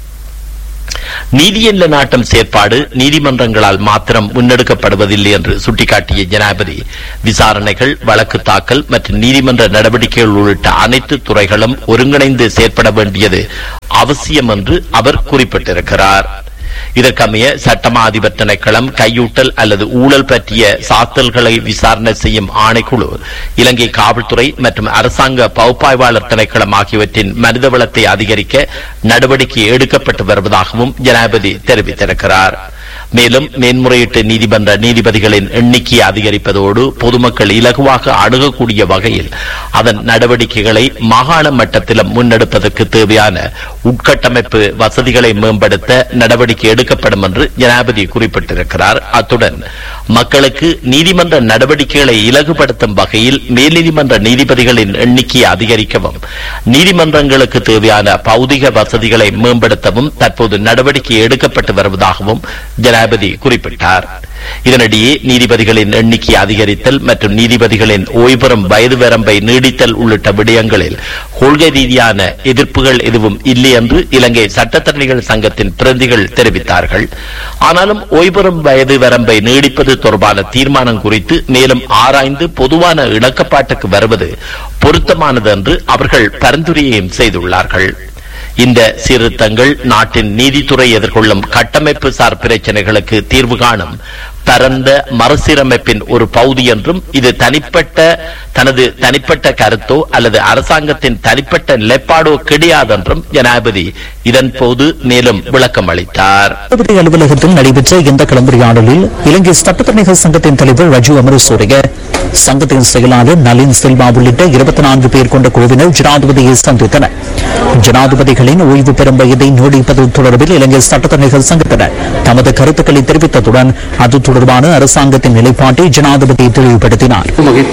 நீதியல்ல நாட்டம் செயற்பாடு நீதிமன்றங்களால் மாத்திரம் முன்னெடுக்கப்படுவதில்லை என்று சுட்டிக்காட்டிய ஜனாதிபதி விசாரணைகள் வழக்கு தாக்கல் மற்றும் நீதிமன்ற நடவடிக்கைகள் உள்ளிட்ட அனைத்து துறைகளும் ஒருங்கிணைந்து செயற்பட வேண்டியது அவசியம் என்று அவர் குறிப்பிட்டிருக்கிறார் இதற்கமைய சட்டமா அதிபர் திணைக்களம் கையூட்டல் அல்லது ஊழல் பற்றிய சாத்தல்களை விசாரணை செய்யும் ஆணைக்குழு இலங்கை காவல்துறை மற்றும் அரசாங்க பகுப்பாய்வாளர் திணைக்களம் ஆகியவற்றின் மனிதவளத்தை அதிகரிக்க நடவடிக்கை எடுக்கப்பட்டு வருவதாகவும் ஜனாதிபதி தெரிவித்திருக்கிறார் மேலும் மேன்முறையீட்டு நீதிமன்ற நீதிபதிகளின் எண்ணிக்கையை அதிகரிப்பதோடு பொதுமக்கள் இலகுவாக அணுகக்கூடிய வகையில் அதன் நடவடிக்கைகளை மாகாண மட்டத்திலும் முன்னெடுப்பதற்கு தேவையான உட்கட்டமைப்பு வசதிகளை மேம்படுத்த நடவடிக்கை எடுக்கப்படும் என்று ஜனாதிபதி குறிப்பிட்டிருக்கிறார் அத்துடன் மக்களுக்கு நீதிமன்ற நடவடிக்கைகளை இலகுபடுத்தும் வகையில் மேல் நீதிமன்ற நீதிபதிகளின் எண்ணிக்கையை அதிகரிக்கவும் நீதிமன்றங்களுக்கு தேவையான பௌதிக வசதிகளை மேம்படுத்தவும் தற்போது நடவடிக்கை எடுக்கப்பட்டு வருவதாகவும் ஜனாதிபதி குறிப்பிட்டார் இதனிடையே நீதிபதிகளின் எண்ணிக்கை அதிகரித்தல் மற்றும் நீதிபதிகளின் ஓய்வுபெறும் வயது வரம்பை நீடித்தல் உள்ளிட்ட விடயங்களில் கொள்கை ரீதியான எதிர்ப்புகள் எதுவும் இல்லை என்று இலங்கை சட்டத்தரணிகள் சங்கத்தின் பிரதிகள் தெரிவித்தார்கள் ஆனாலும் ஓய்வுபெறும் வயது வரம்பை நீடிப்பது தொடர்பான தீர்மானம் குறித்து மேலும் ஆராய்ந்து பொதுவான இணக்கப்பாட்டுக்கு வருவது பொருத்தமானது என்று அவர்கள் பரிந்துரையையும் செய்துள்ளார்கள் இந்த சீர்திருத்தங்கள் நாட்டின் நீதித்துறை எதிர்கொள்ளும் கட்டமைப்பு சார் பிரச்சனைகளுக்கு தீர்வு காணும் பரந்த மறுசீரமைப்பின் ஒரு பகுதி என்றும் இது தனிப்பட்ட தனது தனிப்பட்ட கருத்தோ அல்லது அரசாங்கத்தின் தனிப்பட்ட நிலைப்பாடோ கிடையாதென்றும் ஜனாதிபதி இதன் போது மேலும் விளக்கம் அளித்தார் ஜனாதிபதி அலுவலகத்தில் நடைபெற்ற இந்த கலந்துரையாடலில் இலங்கை சட்டத்தரணிகள் சங்கத்தின் தலைவர் ரஜு அமரசூரிய சங்கத்தின் செயலாளர் நளின் செல்வா உள்ளிட்ட இருபத்தி நான்கு பேர் கொண்ட குழுவினர் ஜனாதிபதியை சந்தித்தனர் ஜனாதிபதிகளின் ஓய்வு பெறும் வயதை நீடிப்பது தொடர்பில் இலங்கை சட்டத்தரணிகள் சங்கத்தினர் தமது கருத்துக்களை தெரிவித்ததுடன் அது தொடர்பான அரசாங்கத்தின் நிலைப்பாட்டை ஜனாதிபதி தெளிவுபடுத்தினார்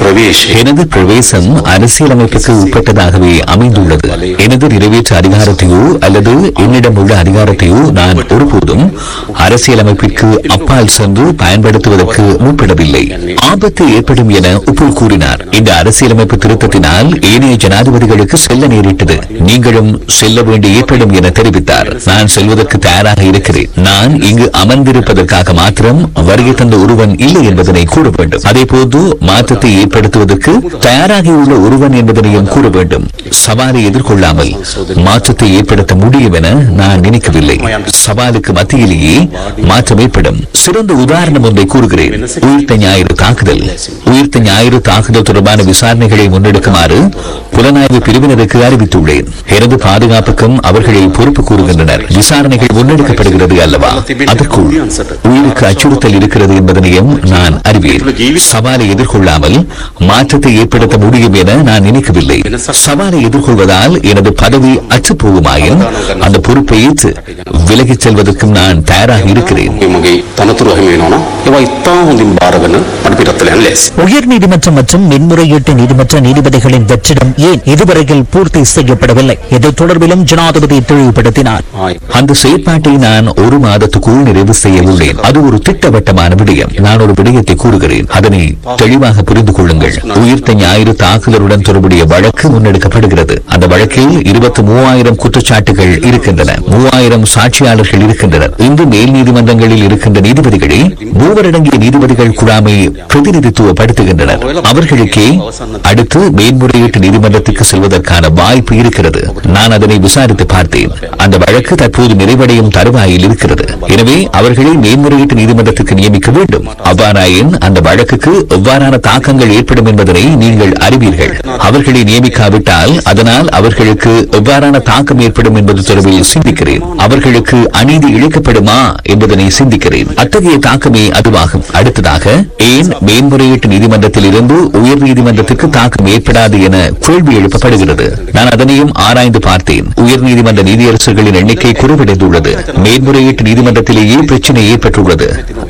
எனது பிரவேசம் அரசியலமைப்புக்கு உட்பட்டதாகவே அமைந்துள்ளது எனது நிறைவேற்று அதிகாரத்தையோ அல்லது என்னிடம் உள்ள அதிகாரத்தையோ நான் ஒருபோதும் அரசியலமைப்பிற்கு அப்பால் சென்று பயன்படுத்துவதற்கு முற்படவில்லை ஆபத்து ஏற்படும் என உப்புல் கூறினார் இந்த அரசியலமைப்பு திருத்தத்தினால் ஏனைய ஜனாதிபதிகளுக்கு செல்ல நேரிட்டது நீங்களும் செல்ல வேண்டி ஏற்படும் என தெரிவித்தார் நான் செல்வதற்கு தயாராக இருக்கிறேன் நான் இங்கு அமர்ந்திருப்பதற்காக மாத்திரம் வருகை தந்த ஒருவன் இல்லை என்பதனை கூற வேண்டும் அதேபோது மாற்றத்தை ஏற்படுத்துவதற்கு தயாராகியுள்ள ஒருவன் என்பதனையும் கூற வேண்டும் சவாலை எதிர்கொள்ளாமல் மாற்றத்தை ஏற்படுத்த முடியும் என நான் நினைக்கவில்லை சவாலுக்கு மத்தியிலேயே மாற்றம் ஏற்படும் சிறந்த உதாரணம் ஒன்றை கூறுகிறேன் உயிர்த்த ஞாயிறு தாக்குதல் உயிர்த்த ஞாயிறு தாக்குதல் தொடர்பான விசாரணைகளை முன்னெடுக்குமாறு புலனாய்வு பிரிவினருக்கு அறிவித்துள்ளேன் எனது பாதுகாப்புக்கும் அவர்களை பொறுப்பு கூறுகின்றனர் விசாரணைகள் முன்னெடுக்கப்படுகிறது அல்லவா அதற்குள் உயிருக்கு அச்சுறுத்தல் இருக்கிறது என்பதனையும் நான் அறிவேன் சவாலை எதிர்கொள்ளாமல் மாற்றத்தை ஏற்படுத்த முடியும் என நான் நினைக்கவில்லை சவாலை எதிர்கொள்வதால் எனது பதவி அற்றுப்போகுமாயின் அந்த பொறுப்பை ஏற்று விலகிச் செல்வதற்கும் நான் தயாராக இருக்கிறேன் මගේ තනතුරු අහිමි වෙනවා නම් ඒවා ඉතා හොඳින් බාරගෙන මට පිටත් වෙලා යන්න ලෑස්ති. உயர் நீதிமன்றம் மற்றும் மேன்முறையீட்டு நீதிமன்ற நீதிபதிகளின் வெற்றிடம் ஏன் இதுவரையில் பூர்த்தி செய்யப்படவில்லை இது தொடர்பிலும் ஜனாதிபதி தெளிவுபடுத்தினார் அந்த செயற்பாட்டை நான் ஒரு மாதத்துக்குள் நிறைவு செய்ய உள்ளேன் அது ஒரு திட்டவட்டமான விடயம் நான் ஒரு விடயத்தை கூறுகிறேன் அதனை தெளிவாக புரிந்து கொள்ளுங்கள் உயிர்த்த ஞாயிறு தாக்குதலுடன் தொடர்புடைய வழக்கு முன்னெடுக்கப்படுகிறது அந்த வழக்கில் இருபத்தி மூவாயிரம் குற்றச்சாட்டுகள் இருக்கின்றன மூவாயிரம் சாட்சியாளர்கள் இருக்கின்றனர் இந்து மேல் நீதிமன்றங்களில் இருக்கின்ற நீதிபதிகளே மூவரடங்கிய நீதிபதிகள் குழாமை பிரதிநிதித்துவப்படுத்துகின்றனர் அவர்களுக்கே அடுத்து மேன்முறையீட்டு நீதிமன்றத்துக்கு செல்வதற்கான வாய்ப்பு இருக்கிறது நான் அதனை விசாரித்து பார்த்தேன் அந்த வழக்கு தற்போது நிறைவடையும் தருவாயில் இருக்கிறது எனவே அவர்களை மேன்முறையீட்டு நீதிமன்றத்துக்கு நியமிக்க வேண்டும் அவ்வாறாயின் அந்த வழக்குக்கு எவ்வாறான தாக்கங்கள் ஏற்படும் என்பதனை நீங்கள் அறிவீர்கள் அவர்களை நியமிக்காவிட்டால் அதனால் அவர்களுக்கு எவ்வாறான தாக்கம் ஏற்படும் என்பது தொடர்பில் சிந்திக்கிறேன் அவர்களுக்கு அநீதி இழைக்கப்படுமா என்பதனை சிந்திக்கிறேன் அத்தகைய தாக்கமே அதுவாகும் அடுத்ததாக ஏன் மேன்முறையீட்டு நீதிமன்றத்தில் இருந்து உயர் நீதிமன்றத்துக்கு தாக்கம் ஏற்படாது என கேள்வி எழுப்பப்படுகிறது நான் அதனையும் ஆராய்ந்து பார்த்தேன் உயர் நீதிமன்ற நீதியரசர்களின் எண்ணிக்கை குறைவடைந்துள்ளது மேன்முறையீட்டு நீதிமன்றத்திலேயே பிரச்சனை ஏற்பட்டுள்ளது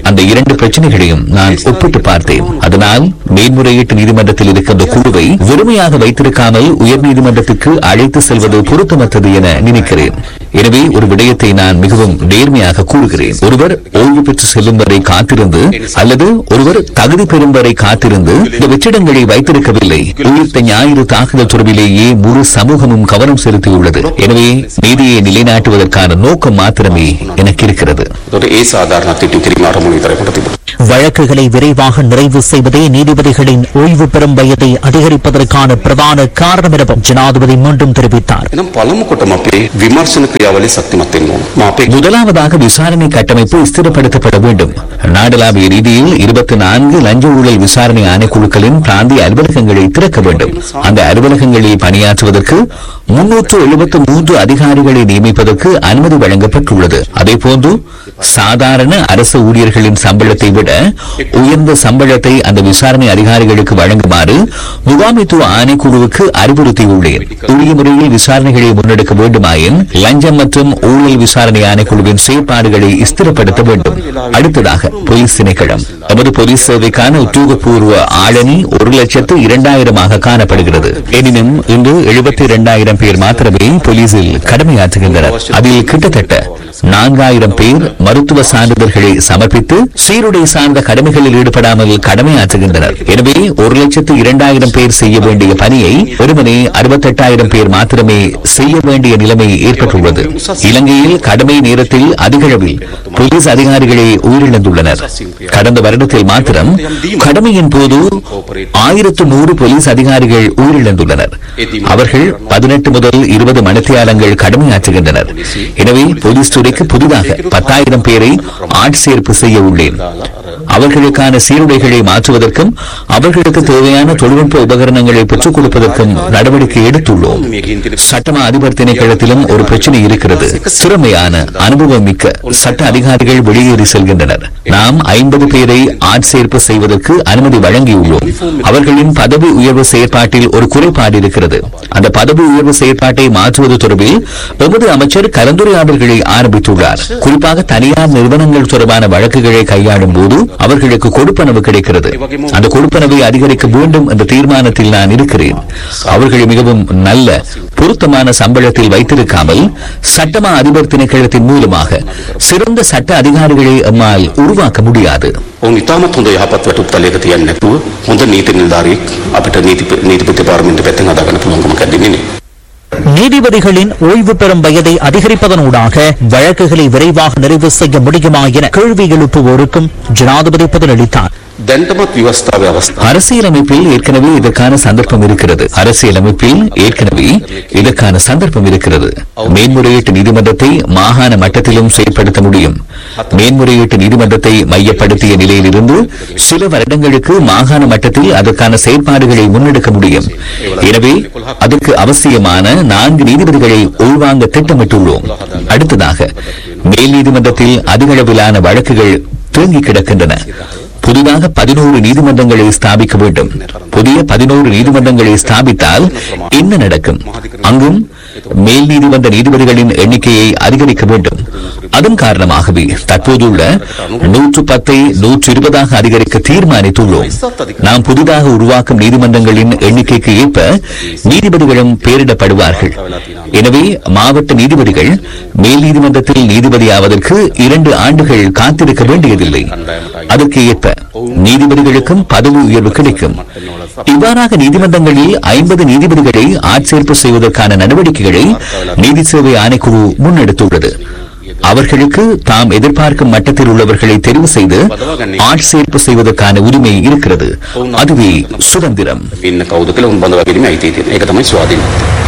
அந்த இரண்டு பிரச்சனைகளையும் நான் ஒப்பிட்டு பார்த்தேன் அதனால் மேன்முறையீட்டு நீதிமன்றத்தில் இருக்கின்ற குழுவை வெறுமையாக வைத்திருக்காமல் உயர்நீதிமன்றத்துக்கு அழைத்து செல்வது பொருத்தமற்றது என நினைக்கிறேன் எனவே ஒரு விடயத்தை நான் மிகவும் நேர்மையாக கூறுகிறேன் ஒருவர் ஓய்வு பெற்று செல்லும் வரை காத்திருந்து அல்லது ஒருவர் தகுதி பெறும் வரை காத்திருந்து இந்த வெற்றிடங்களை வைத்திருக்கவில்லை உயிர்த்த ஞாயிறு தாக்குதல் தொடர்பிலேயே முழு சமூகமும் கவனம் செலுத்தியுள்ளது எனவே நீதியை நிலைநாட்டுவதற்கான நோக்கம் மாத்திரமே எனக்கு இருக்கிறது ඒතකොට ඒ සාධාරණත්වයට ඉටු කිරීම අරමුණු විතරයි මට තිබුණේ. வழக்குகளை விரைவாக நிறைவு செய்வதே நீதிபதிகளின் ஓய்வு பெறும் வயதை அதிகரிப்பதற்கான பிரதான காரணம் எனவும் ஜனாதிபதி மீண்டும் தெரிவித்தார் එනම් පළමු කොටම අපේ විමර්ශන ක්‍රියාවලිය ශක්තිමත් වෙන්න ඕන. මා අපේ முதலாவதாக விசாரணை கட்டமைப்பு ஸ்திரப்படுத்தப்பட வேண்டும் நாடளாவிய ரீதியில் இருபத்தி நான்கு லஞ்ச ஊழல் விசாரணை ஆணைக்குழுக்களின் பிராந்திய அலுவலகங்களை திறக்க வேண்டும் அந்த அலுவலகங்களில் பணியாற்றுவதற்கு முன்னூற்று எழுபத்தி மூன்று அதிகாரிகளை நியமிப்பதற்கு அனுமதி வழங்கப்பட்டுள்ளது அதேபோன்று சாதாரண அரசு ஊழியர்களின் சம்பளத்தை விட உயர்ந்த சம்பளத்தை அந்த விசாரணை அதிகாரிகளுக்கு வழங்குமாறு முகாமைத்துவ ஆணைக்குழுவுக்கு அறிவுறுத்தியுள்ளேன் உரிய முறையில் விசாரணைகளை முன்னெடுக்க வேண்டுமாயின் லஞ்சம் மற்றும் ஊழல் விசாரணை ஆணைக்குழுவின் செயற்பாடுகளை ஸ்திரப்படுத்த வேண்டும் அடுத்ததாக போலீஸ் திணைக்களம் நமது போலீஸ் சேவைக்கான உத்தியோகபூர்வ ஆளணி ஒரு லட்சத்து இரண்டாயிரமாக காணப்படுகிறது எனினும் இன்று எழுபத்தி இரண்டாயிரம் பேர் மாத்திரமே போலீசில் கடமையாற்றுகின்றனர் அதில் கிட்டத்தட்ட நான்காயிரம் பேர் மருத்துவ சான்றிதழ்களை சமர்ப்பித்து சீருடை சார்ந்த கடமைகளில் ஈடுபடாமல் கடமையாற்றுகின்றனர் எனவே ஒரு லட்சத்து இரண்டாயிரம் பேர் செய்ய வேண்டிய பணியை வெறுமனே அறுபத்தெட்டாயிரம் பேர் மாத்திரமே செய்ய வேண்டிய நிலைமை ஏற்பட்டுள்ளது இலங்கையில் கடமை நேரத்தில் அதிகளவில் போலீஸ் அதிகாரிகளே உயிரிழந்துள்ளனர் கடந்த வருடத்தில் மாத்திரம் கடமையின் போது ஆயிரத்து நூறு போலீஸ் அதிகாரிகள் உயிரிழந்துள்ளனர் அவர்கள் பதினெட்டு முதல் இருபது மணித்தியாலங்கள் கடமையாற்றுகின்றனர் எனவே போலீஸ் துறைக்கு புதிதாக பத்தாயிரம் பேரை ஆட்சேர்ப்பு செய்ய உள்ளேன் அவர்களுக்கான சீருடைகளை மாற்றுவதற்கும் அவர்களுக்கு தேவையான தொழில்நுட்ப உபகரணங்களை பெற்றுக் கொடுப்பதற்கும் நடவடிக்கை எடுத்துள்ளோம் சட்டமா அதிபர் திணைக்களத்திலும் ஒரு பிரச்சனை இருக்கிறது திறமையான அனுபவம் மிக்க சட்ட அதிகாரிகள் வெளியேறி செல்கின்றனர் நாம் ஐம்பது பேரை ஆட்சேர்ப்பு செய்வதற்கு அனுமதி வழங்கியுள்ளோம் அவர்களின் பதவி உயர்வு செயற்பாட்டில் ஒரு குறைபாடு இருக்கிறது அந்த பதவி உயர்வு செயற்பாட்டை மாற்றுவது தொடர்பில் எமது அமைச்சர் கலந்துரையாடல்களை ஆரம்பித்துள்ளார் குறிப்பாக தனியார் நிறுவனங்கள் தொடர்பான வழக்குகளை கையாளும் போது அவர்களுக்கு கொடுப்பனவு கிடைக்கிறது அந்த கொடுப்பனவை அதிகரிக்க வேண்டும் என்ற தீர்மானத்தில் நான் இருக்கிறேன் அவர்களை மிகவும் நல்ல பொருத்தமான சம்பளத்தில் வைத்திருக்காமல் சட்டமா அதிபர் திணைக்களத்தின் மூலமாக சிறந்த சட்ட அதிகாரிகளை எம்மால் உருவாக்க முடியாது ඔවුන් ඉතාමත් හොඳ යහපත් වැටුප් තලයක තියන්නේ නැතුව හොඳ නීති නිලධාරියෙක් අපිට නීති නීතිපති පාර්ලිමේන්තුව පැත්තෙන් හදාගන්න පුළුවන්කමක් ලැබෙන්නේ නෑ. நீதிபதிகளின் ஓய்வு பெறும் வயதை அதிகரிப்பதனூடாக வழக்குகளை விரைவாக நிறைவு செய்ய முடியுமா என கேள்வி எழுப்புவோருக்கும் ஜனாதிபதி பதிலளித்தார் දැන්ටමත් ව්‍යවස්ථාවේ අවස්ථා அரசியலமைப்பில் ஏற்கனவே இதற்கான சந்தர்ப்பம் இருக்கிறது அரசியலமைப்பில் ஏற்கனவே இதற்கான சந்தர்ப்பம் இருக்கிறது மேன்முறையீட்டு நீதிமன்றத்தை மாகாண மட்டத்திலும் செயல்படுத்த முடியும் மேன்முறையீட்டு நீதிமன்றத்தை மையப்படுத்திய நிலையிலிருந்து சில வருடங்களுக்கு மாகாண மட்டத்தில் அதற்கான செயல்பாடுகளை முன்னெடுக்க முடியும் எனவே அதற்கு அவசியமான நான்கு நீதிபதிகளை உள்வாங்க திட்டமிட்டுள்ளோம் அடுத்ததாக மேல் நீதிமன்றத்தில் அதிகளவிலான வழக்குகள் தேங்கி கிடக்கின்றன புதிதாக பதினோரு நீதிமன்றங்களை ஸ்தாபிக்க வேண்டும் புதிய பதினோரு நீதிமன்றங்களை ஸ்தாபித்தால் என்ன நடக்கும் அங்கும் மேல் நீதிமன்ற நீதிபதிகளின் எண்ணிக்கையை அதிகரிக்க வேண்டும் அதன் காரணமாகவே தற்போதுள்ள நூற்று பத்தை நூற்று இருபதாக அதிகரிக்க தீர்மானித்துள்ளோம் நாம் புதிதாக உருவாக்கும் நீதிமன்றங்களின் எண்ணிக்கைக்கு ஏற்ப நீதிபதிகளும் பெயரிடப்படுவார்கள் எனவே மாவட்ட நீதிபதிகள் மேல் நீதிமன்றத்தில் நீதிபதியாவதற்கு இரண்டு ஆண்டுகள் காத்திருக்க வேண்டியதில்லை அதற்கு ஏற்ப நீதிபதிகளுக்கும் பதவி உயர்வு கிடைக்கும் இவ்வாறாக நீதிமன்றங்களில் ஐம்பது நீதிபதிகளை ஆட்சேர்ப்பு செய்வதற்கான நடவடிக்கைகளை நீதி சேவை ஆணைக்குழு முன்னெடுத்துள்ளது அவர்களுக்கு தாம் எதிர்பார்க்கும் மட்டத்தில் உள்ளவர்களை தெரிவு செய்து ஆட்சேர்ப்பு செய்வதற்கான உரிமை இருக்கிறது அதுவே சுதந்திரம் ඉන්න කවුද කියලා උන් බඳවා ගැනීම අයිතිය තියෙනවා. ඒක තමයි ස්වාධීන.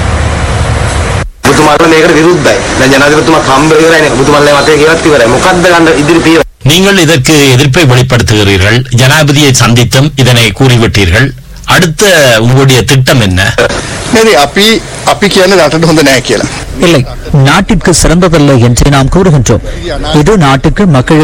ඔබතුමාලා මේකට විරුද්ධයි. දැන් ජනාධිපතිතුමා හම්බ ඉවරයිනේ. ඔබතුමාලා මතය කියවත් ඉවරයි. මොකද්ද ගන්න ඉදිරි පියවර? நீங்கள் இதற்கு எதிர்ப்பை வெளிப்படுத்துகிறீர்கள் ஜனாதிபதியை சந்தித்தும் இதனை கூறிவிட்டீர்கள் அடுத்த உங்களுடைய திட்டம் என்ன නේද අපි අපි කියන්නේ රටට හොඳ නෑ කියලා. இல்லை நாட்டிற்கு சிறந்ததல்ல என்று நாம் கூறுகின்றோம் இது நாட்டுக்கு மக்களுக்கு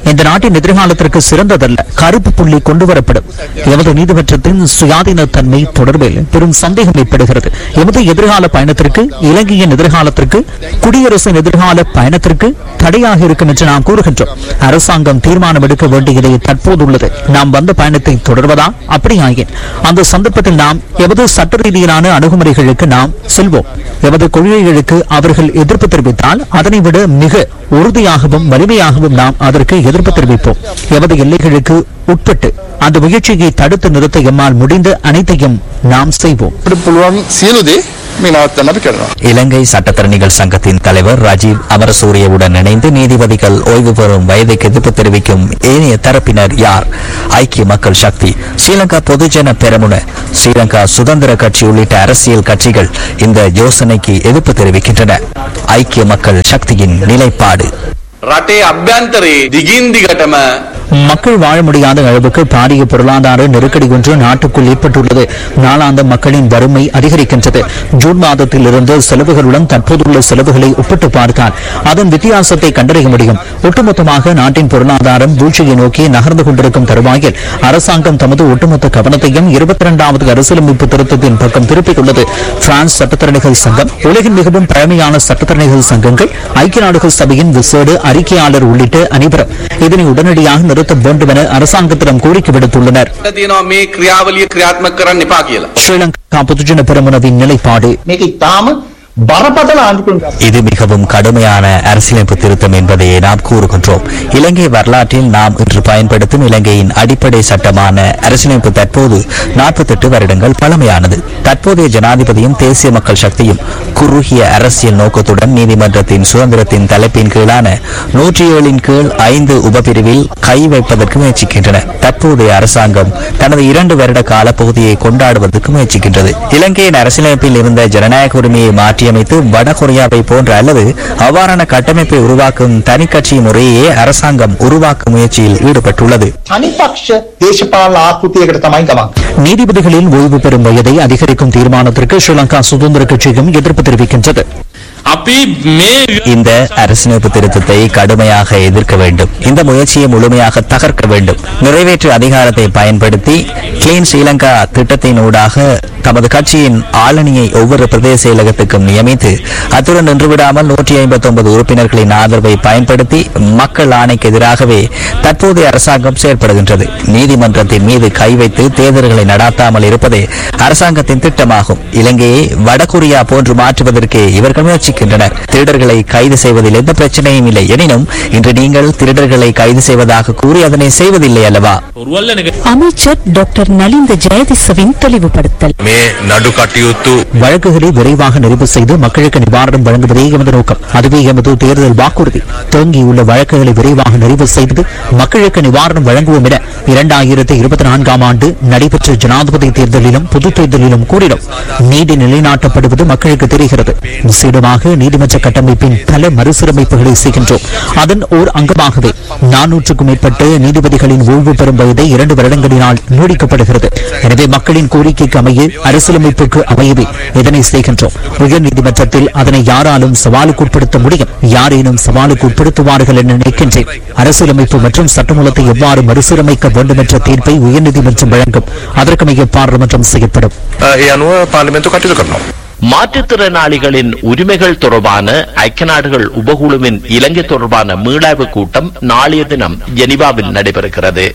இந்த நாட்டின் எதிர்காலத்திற்கு சிறந்ததல்ல கருப்பு புள்ளி கொண்டு வரப்படும் எமது நீதிமன்றத்தின் சுயாதீன தன்மை தொடர்பில் பெரும் சந்தேகம் ஏற்படுகிறது எமது எதிர்கால பயணத்திற்கு இலங்கையின் எதிர்காலத்திற்கு குடியரசின் எதிர்கால பயணத்திற்கு தடையாக இருக்கும் என்று நாம் கூறுகின்றோம் அரசாங்கம் தீர்மானம் எடுக்க வேண்டியதை தற்போதுள்ளது நாம் வந்த பயணத்தை தொடர்வதா அப்படியாயின் அந்த சந்தர்ப்பத்தில் நாம் எமது சட்ட ரீதியிலான அணுகுமுறைகளுக்கு நாம் செல்வோம் எமது கொள்கைகளுக்கு அவர்கள் எதிர்ப்பு தெரிவித்தால் அதனை விட மிக உறுதியாகவும் வலிமையாகவும் நாம் அதற்கு எதிர்ப்பு தெரிவிப்போம் எமது எல்லைகளுக்கு உட்பட்டு அந்த முயற்சியை தடுத்து நிறுத்த எம்மால் முடிந்த அனைத்தையும் நாம் செய்வோம் අපිට පුළුවන් සියලු දේ මේ නවත්තන්න අපි කරනවා. இலங்கை சட்டத்தரணிகள் சங்கத்தின் தலைவர் ராஜீவ் அமரசூரியவுடன் இணைந்து நீதிபதிகள் ஓய்வு பெறும் வயதுக்கு எதிர்ப்பு தெரிவிக்கும் ஏனைய தரப்பினர் யார் ஐக்கிய மக்கள் சக்தி ஸ்ரீலங்கா பொதுஜன பெரமுன ஸ்ரீலங்கா சுதந்திர கட்சி உள்ளிட்ட அரசியல் கட்சிகள் இந்த யோசனைக்கு எதிர்ப்பு தெரிவிக்கின்றன ஐக்கிய மக்கள் சக்தியின் நிலைப்பாடு රටේ අභ්‍යන්තරයේ දිගින් දිගටම மக்கள் வாழ முடியாத அளவுக்கு பாரிய பொருளாதார நெருக்கடி ஒன்று நாட்டுக்குள் ஏற்பட்டுள்ளது நாளாந்த மக்களின் வறுமை அதிகரிக்கின்றது ஜூன் மாதத்தில் இருந்து செலவுகளுடன் தற்போதுள்ள செலவுகளை ஒப்பிட்டு பார்த்தால் அதன் வித்தியாசத்தை கண்டறிய முடியும் ஒட்டுமொத்தமாக நாட்டின் பொருளாதாரம் வீழ்ச்சியை நோக்கி நகர்ந்து கொண்டிருக்கும் தருவாயில் அரசாங்கம் தமது ஒட்டுமொத்த கவனத்தையும் இருபத்தி இரண்டாவது அரசியலமைப்பு திருத்தத்தின் பக்கம் திருப்பியுள்ளது பிரான்ஸ் சட்டத்தரணிகள் சங்கம் உலகின் மிகவும் பழமையான சட்டத்தரணிகள் சங்கங்கள் ஐக்கிய நாடுகள் சபையின் விசேட அறிக்கையாளர் உள்ளிட்ட அனைவரும் இதனை உடனடியாக நிறுத்த வேண்டும் என அரசாங்கத்திடம் கோரிக்கை விடுத்துள்ளனர் තියෙනවා මේ ක්‍රියාවලිය ක්‍රියාත්මක කරන්න එපා කියලා. ஸ்ரீலங்கா பொதுஜன பெரமுனவின் நிலைப்பாடு මේක ඉතාම බරපතල ආණ්ඩුක්‍රම இது மிகவும் கடுமையான அரசியலமைப்பு திருத்தம் என்பதையே நாம் கூறுகின்றோம் இலங்கை வரலாற்றில் நாம் இன்று பயன்படுத்தும் இலங்கையின் அடிப்படை சட்டமான அரசியலமைப்பு தற்போது 48 வருடங்கள் பழமையானது தற்போதைய ஜனாதிபதியும் தேசிய மக்கள் சக்தியும் குறுகிய அரசியல் நோக்கத்துடன் நீதிமன்றத்தின் சுதந்திரத்தின் தலைப்பின் கீழான நூற்றி ஏழின் கீழ் ஐந்து உபபிரிவில் கை வைப்பதற்கு முயற்சிக்கின்றன தற்போதைய அரசாங்கம் தனது இரண்டு வருட கால பகுதியை கொண்டாடுவதற்கு முயற்சிக்கின்றது இலங்கையின் அரசியலமைப்பில் இருந்த ஜனநாயக உரிமையை மாற்றியமைத்து வடகொரியாவை போன்ற அல்லது அவ்வாறான கட்டமைப்பை உருவாக்கும் தனி கட்சி முறையே அரசாங்கம் உருவாக்கும் முயற்சியில் ஈடுபட்டுள்ளது තනිපක්ෂ දේශපාලන ආකෘතියකට තමයි ගමන් நீதிபதிகளின் ஓய்வு பெறும் வயதை அதிகரிக்கும் தீர்மானத்திற்கு ஸ்ரீலங்கா சுதந்திர கட்சியும் எதிர்ப்பு தெரிவிக்கின்றது අපි මේ இந்த அரசியலமைப்பு திருத்தத்தை கடுமையாக எதிர்க்க வேண்டும் இந்த முயற்சியை முழுமையாக தகர்க்க வேண்டும் நிறைவேற்று அதிகாரத்தை பயன்படுத்தி கிளீன் ஸ்ரீலங்கா திட்டத்தின் ஊடாக தமது கட்சியின் ஆளணியை ஒவ்வொரு பிரதேச செயலகத்துக்கும் நியமித்து அத்துடன் நின்றுவிடாமல் நூற்றி ஐம்பத்தி ஒன்பது உறுப்பினர்களின் ஆதரவை பயன்படுத்தி மக்கள் ஆணைக்கு எதிராகவே தற்போதைய அரசாங்கம் செயல்படுகின்றது நீதிமன்றத்தின் மீது கை வைத்து தேர்தல்களை நடாத்தாமல் இருப்பதே அரசாங்கத்தின் திட்டமாகும் இலங்கையை வடகொரியா போன்று மாற்றுவதற்கு இவர்கள் முயற்சிக்கின்றனர் திருடர்களை கைது செய்வதில் எந்த பிரச்சனையும் இல்லை எனினும் இன்று நீங்கள் திருடர்களை கைது செய்வதாக கூறி அதனை செய்வதில்லை அல்லவா அமைச்சர் டாக்டர் நலிந்த ஜெயதிசவின் தெளிவுபடுத்தல் මේ නඩු කටයුතු வழக்குகளை விரைவாக நிறைவு செய்து மக்களுக்கு நிவாரணம் வழங்குவதே எமது நோக்கம் அதுவே எமது தேர்தல் வாக்குறுதி தேங்கியுள்ள வழக்குகளை விரைவாக நிறைவு செய்து மக்களுக்கு நிவாரணம் வழங்குவோம் என இரண்டாயிரத்தி இருபத்தி நான்காம் ஆண்டு நடைபெற்ற ஜனாதிபதி தேர்தலிலும் பொது தேர்தலிலும் கூறினோம் நீதி நிலைநாட்டப்படுவது மக்களுக்கு தெரிகிறது விசேடமாக நீதிமன்ற கட்டமைப்பின் பல மறுசீரமைப்புகளை செய்கின்றோம் அதன் ஓர் அங்கமாகவே நானூற்றுக்கும் மேற்பட்ட நீதிபதிகளின் ஓய்வு பெறும் வயதை இரண்டு வருடங்களினால் நீடிக்கப்படுகிறது எனவே மக்களின் கோரிக்கைக்கு அமைய அரசியலமைப்புக்கு அமையவே இதனை செய்கின்றோம் உயர் நீதிமன்றத்தில் அதனை யாராலும் சவாலுக்கு உட்படுத்த முடியும் யாரேனும் சவாலுக்கு உட்படுத்துவார்கள் என நினைக்கின்றேன் அரசியலமைப்பு மற்றும் சட்டமூலத்தை எவ்வாறு மறுசீரமைக்க வேண்டும் என்ற தீர்ப்பை உயர்நீதிமன்றம் வழங்கும் அதற்கமைய பாராளுமன்றம் செய்யப்படும் ඒ අනුව පාර්ලිමේන්තු කටයුතු කරනවා. மாற்றுத்திறனாளிகளின் உரிமைகள் தொடர்பான ஐக்கிய நாடுகள் உபகுழுவின் இலங்கை தொடர்பான மீளாய்வு கூட்டம் நாளைய தினம் ஜெனீவாவில் நடைபெறுகிறது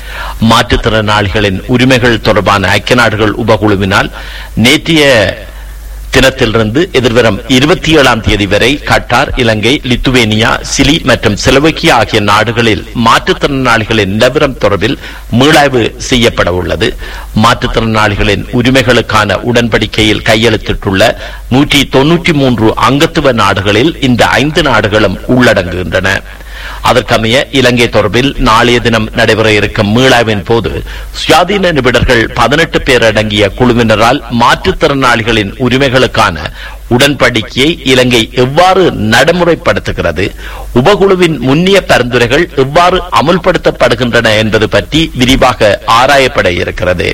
மாற்றுத்திறனாளிகளின் உரிமைகள் தொடர்பான ஐக்கிய நாடுகள் உபகுழுவினால் நேற்றைய தினத்திலிருந்து எதிர்வரும் இருபத்தி ஏழாம் தேதி வரை கட்டார் இலங்கை லித்துவேனியா சிலி மற்றும் செலோவக்கியா ஆகிய நாடுகளில் மாற்றுத்திறனாளிகளின் நிலவரம் தொடர்பில் மீளாய்வு செய்யப்பட உள்ளது மாற்றுத்திறனாளிகளின் உரிமைகளுக்கான உடன்படிக்கையில் கையெழுத்திட்டுள்ள நூற்றி தொன்னூற்றி மூன்று அங்கத்துவ நாடுகளில் இந்த ஐந்து நாடுகளும் உள்ளடங்குகின்றன அதற்கமைய இலங்கை தொடர்பில் நாளைய தினம் நடைபெற இருக்கும் மீளாய்வின் போது சுயாதீன நிபுணர்கள் பதினெட்டு பேர் அடங்கிய குழுவினரால் மாற்றுத்திறனாளிகளின் உரிமைகளுக்கான உடன்படிக்கையை இலங்கை எவ்வாறு நடைமுறைப்படுத்துகிறது உபகுழுவின் முன்னிய பரிந்துரைகள் எவ்வாறு அமுல்படுத்தப்படுகின்றன என்பது பற்றி விரிவாக ஆராயப்பட இருக்கிறது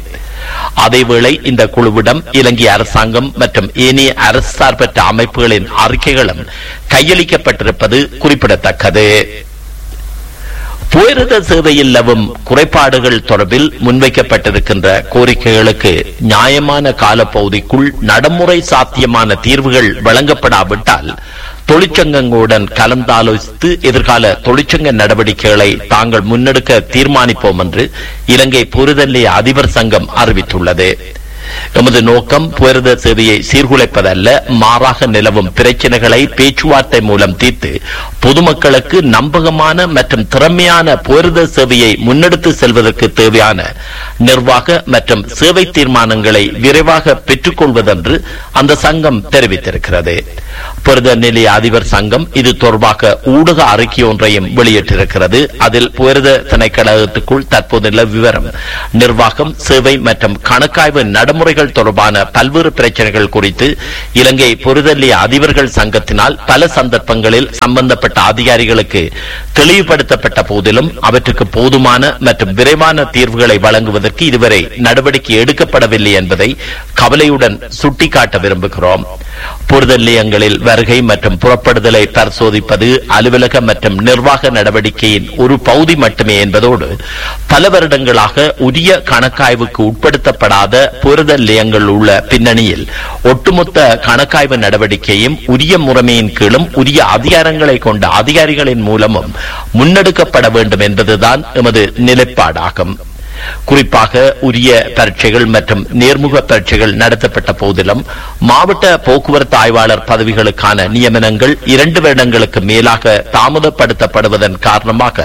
அதேவேளை இந்த குழுவிடம் இலங்கை அரசாங்கம் மற்றும் ஏனைய அரசு சார்பற்ற அமைப்புகளின் அறிக்கைகளும் கையளிக்கப்பட்டிருப்பது குறிப்பிடத்தக்கது போயிருந்த சேவையில் நிலவும் குறைபாடுகள் தொடர்பில் முன்வைக்கப்பட்டிருக்கின்ற கோரிக்கைகளுக்கு நியாயமான காலப்பகுதிக்குள் நடைமுறை சாத்தியமான தீர்வுகள் வழங்கப்படாவிட்டால் தொழிற்சங்கங்களுடன் கலந்தாலோசித்து எதிர்கால தொழிற்சங்க நடவடிக்கைகளை தாங்கள் முன்னெடுக்க தீர்மானிப்போம் என்று இலங்கை புரிதல்லிய அதிபர் சங்கம் அறிவித்துள்ளது எமது நோக்கம் புயர்த சேவையை சீர்குலைப்பதல்ல மாறாக நிலவும் பிரச்சனைகளை பேச்சுவார்த்தை மூலம் தீர்த்து பொதுமக்களுக்கு நம்பகமான மற்றும் திறமையான புயர்த சேவையை முன்னெடுத்து செல்வதற்கு தேவையான நிர்வாக மற்றும் சேவை தீர்மானங்களை விரைவாக பெற்றுக்கொள்வதென்று அந்த சங்கம் தெரிவித்திருக்கிறது புரத நிலைய அதிபர் சங்கம் இது தொடர்பாக ஊடக அறிக்கை ஒன்றையும் வெளியிட்டிருக்கிறது அதில் புயர்த திணைக்களத்துக்குள் தற்போது நில விவரம் நிர்வாகம் சேவை மற்றும் கணக்காய்வு நடைமுறைகள் தொடர்பான பல்வேறு பிரச்சனைகள் குறித்து இலங்கை பொருதல்லிய அதிபர்கள் சங்கத்தினால் பல சந்தர்ப்பங்களில் சம்பந்தப்பட்ட அதிகாரிகளுக்கு தெளிவுபடுத்தப்பட்ட போதிலும் அவற்றுக்கு போதுமான மற்றும் விரைவான தீர்வுகளை வழங்குவதற்கு இதுவரை நடவடிக்கை எடுக்கப்படவில்லை என்பதை கவலையுடன் சுட்டிக்காட்ட விரும்புகிறோம் பொருதல்லியங்களில் வருகை மற்றும் புறப்படுதலை பரிசோதிப்பது அலுவலக மற்றும் நிர்வாக நடவடிக்கையின் ஒரு பகுதி மட்டுமே என்பதோடு பல வருடங்களாக உரிய கணக்காய்வுக்கு உட்படுத்தப்படாத புரத நிலையங்கள் உள்ள பின்னணியில் ஒட்டுமொத்த கணக்காய்வு நடவடிக்கையும் உரிய முறைமையின் கீழும் உரிய அதிகாரங்களை கொண்ட அதிகாரிகளின் மூலமும் முன்னெடுக்கப்பட வேண்டும் என்பதுதான் எமது நிலைப்பாடாகும் குறிப்பாக உரிய பரீட்சைகள் மற்றும் நேர்முக பரீட்சைகள் நடத்தப்பட்ட போதிலும் மாவட்ட போக்குவரத்து ஆய்வாளர் பதவிகளுக்கான நியமனங்கள் இரண்டு வருடங்களுக்கு மேலாக தாமதப்படுத்தப்படுவதன் காரணமாக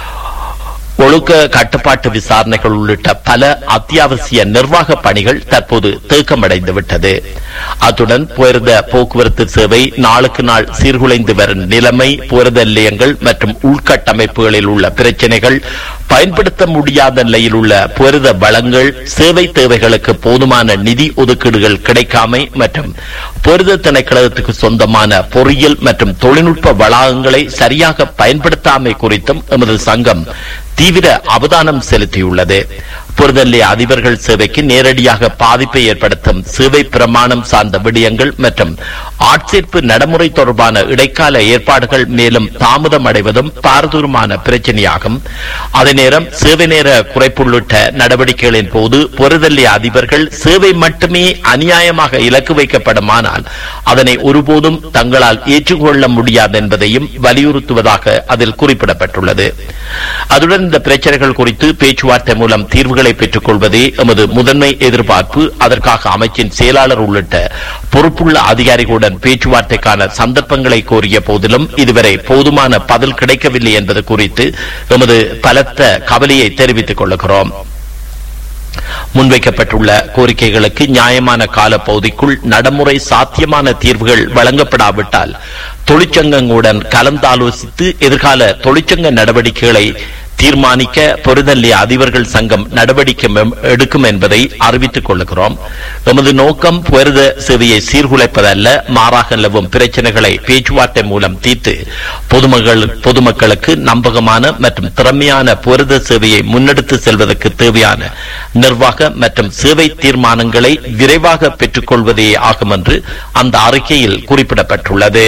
ஒழுக்க கட்டுப்பாட்டு விசாரணைகள் உள்ளிட்ட பல அத்தியாவசிய நிர்வாக பணிகள் தற்போது தேக்கமடைந்து விட்டது அத்துடன் புயர்த போக்குவரத்து சேவை நாளுக்கு நாள் சீர்குலைந்து வரும் நிலைமை புயர்த நிலையங்கள் மற்றும் உள்கட்டமைப்புகளில் உள்ள பிரச்சனைகள் பயன்படுத்த முடியாத நிலையில் உள்ள புயர்த வளங்கள் சேவை தேவைகளுக்கு போதுமான நிதி ஒதுக்கீடுகள் கிடைக்காமை மற்றும் புயர்த திணைக்களத்துக்கு சொந்தமான பொறியியல் மற்றும் தொழில்நுட்ப வளாகங்களை சரியாக பயன்படுத்தாமை குறித்தும் எமது சங்கம் தீவிர அவதானம் செலுத்தியுள்ளது புரதல்லி அதிபர்கள் சேவைக்கு நேரடியாக பாதிப்பை ஏற்படுத்தும் சேவை பிரமாணம் சார்ந்த விடயங்கள் மற்றும் ஆட்சேர்ப்பு நடைமுறை தொடர்பான இடைக்கால ஏற்பாடுகள் மேலும் தாமதம் அடைவதும் பாரதூரமான பிரச்சனையாகும் அதே நேரம் சேவை நேர குறைப்புள்ளிட்ட நடவடிக்கைகளின் போது புரதல்லி அதிபர்கள் சேவை மட்டுமே அநியாயமாக இலக்கு வைக்கப்படுமானால் அதனை ஒருபோதும் தங்களால் ஏற்றுக்கொள்ள முடியாது என்பதையும் வலியுறுத்துவதாக அதில் குறிப்பிடப்பட்டுள்ளது அதுடன் இந்த பிரச்சனைகள் குறித்து பேச்சுவார்த்தை மூலம் தீர்வுகளை பெற்றுக் கொள்வதே எமது முதன்மை எதிர்பார்ப்பு அதற்காக அமைச்சின் செயலாளர் உள்ளிட்ட பொறுப்புள்ள அதிகாரிகளுடன் பேச்சுவார்த்தைக்கான சந்தர்ப்பங்களை கோரிய போதிலும் இதுவரை போதுமான பதில் கிடைக்கவில்லை என்பது குறித்து எமது பலத்த கவலையை தெரிவித்துக் கொள்கிறோம் முன்வைக்கப்பட்டுள்ள கோரிக்கைகளுக்கு நியாயமான கால பகுதிக்குள் நடைமுறை சாத்தியமான தீர்வுகள் வழங்கப்படாவிட்டால் தொழிற்சங்கங்களுடன் கலந்தாலோசித்து எதிர்கால தொழிற்சங்க நடவடிக்கைகளை தீர்மானிக்க பொருதல்லிய அதிபர்கள் சங்கம் நடவடிக்கை மெம்- எடுக்கும் என்பதை அறிவித்துக் கொள்கிறோம் எமது நோக்கம் புயர்த சேவையை சீர்குலைப்பதல்ல மாறாக நிலவும் பிரச்சனைகளை பேச்சுவார்த்தை மூலம் தீர்த்து பொதுமக்கள் பொதுமக்களுக்கு நம்பகமான மற்றும் திறமையான புயர்த சேவையை முன்னெடுத்து செல்வதற்கு தேவையான நிர்வாக மற்றும் சேவை தீர்மானங்களை விரைவாக பெற்றுக்கொள்வதே ஆகும் என்று அந்த அறிக்கையில் குறிப்பிடப்பட்டுள்ளது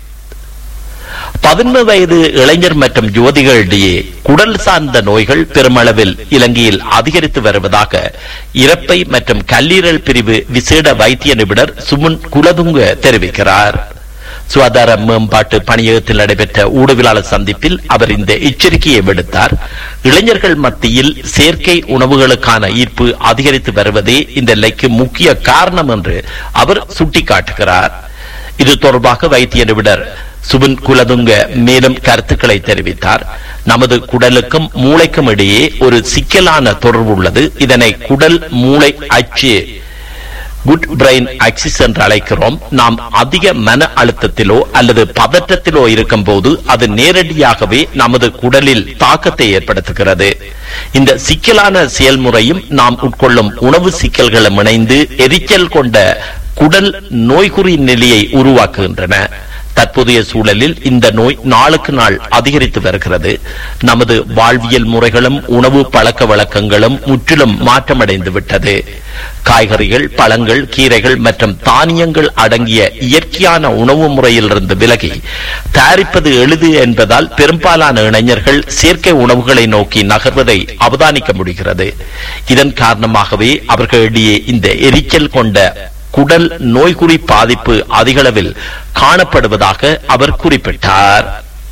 பதினொன்று வயது இளைஞர் மற்றும் யுவதிகளிடையே குடல் சார்ந்த நோய்கள் பெருமளவில் இலங்கையில் அதிகரித்து வருவதாக இறப்பை மற்றும் கல்லீரல் பிரிவு விசேட வைத்திய நிபுணர் சுமன் குலதுங்க தெரிவிக்கிறார் சுகாதார மேம்பாட்டு பணியகத்தில் நடைபெற்ற ஊடகவியலாளர் சந்திப்பில் அவர் இந்த எச்சரிக்கையை விடுத்தார் இளைஞர்கள் மத்தியில் செயற்கை உணவுகளுக்கான ஈர்ப்பு அதிகரித்து வருவதே இந்த நிலைக்கு முக்கிய காரணம் என்று அவர் சுட்டிக்காட்டுகிறார் இது தொடர்பாக வைத்திய நிபுணர் சுபின் குலதுங்க மேலும் கருத்துக்களை தெரிவித்தார் நமது குடலுக்கும் மூளைக்கும் இடையே ஒரு சிக்கலான தொடர்பு உள்ளது இதனை குடல் மூளை அச்சு குட் பிரெயின் ஆக்சிஸ் என்று அழைக்கிறோம் நாம் அதிக மன அழுத்தத்திலோ அல்லது பதற்றத்திலோ இருக்கும் போது அது நேரடியாகவே நமது குடலில் தாக்கத்தை ஏற்படுத்துகிறது இந்த சிக்கலான செயல்முறையும் நாம் உட்கொள்ளும் உணவு சிக்கல்களும் இணைந்து எரிச்சல் கொண்ட குடல் நோய்குறி நிலையை உருவாக்குகின்றன தற்போதைய சூழலில் இந்த நோய் நாளுக்கு நாள் அதிகரித்து வருகிறது நமது வாழ்வியல் முறைகளும் உணவு பழக்க வழக்கங்களும் முற்றிலும் மாற்றமடைந்து விட்டது காய்கறிகள் பழங்கள் கீரைகள் மற்றும் தானியங்கள் அடங்கிய இயற்கையான உணவு முறையிலிருந்து விலகி தயாரிப்பது எளிது என்பதால் பெரும்பாலான இளைஞர்கள் செயற்கை உணவுகளை நோக்கி நகர்வதை அவதானிக்க முடிகிறது இதன் காரணமாகவே அவர்களிடையே இந்த எரிச்சல் கொண்ட குடல் நோய்குறி பாதிப்பு அதிகளவில் காணப்படுவதாக அவர் குறிப்பிட்டார்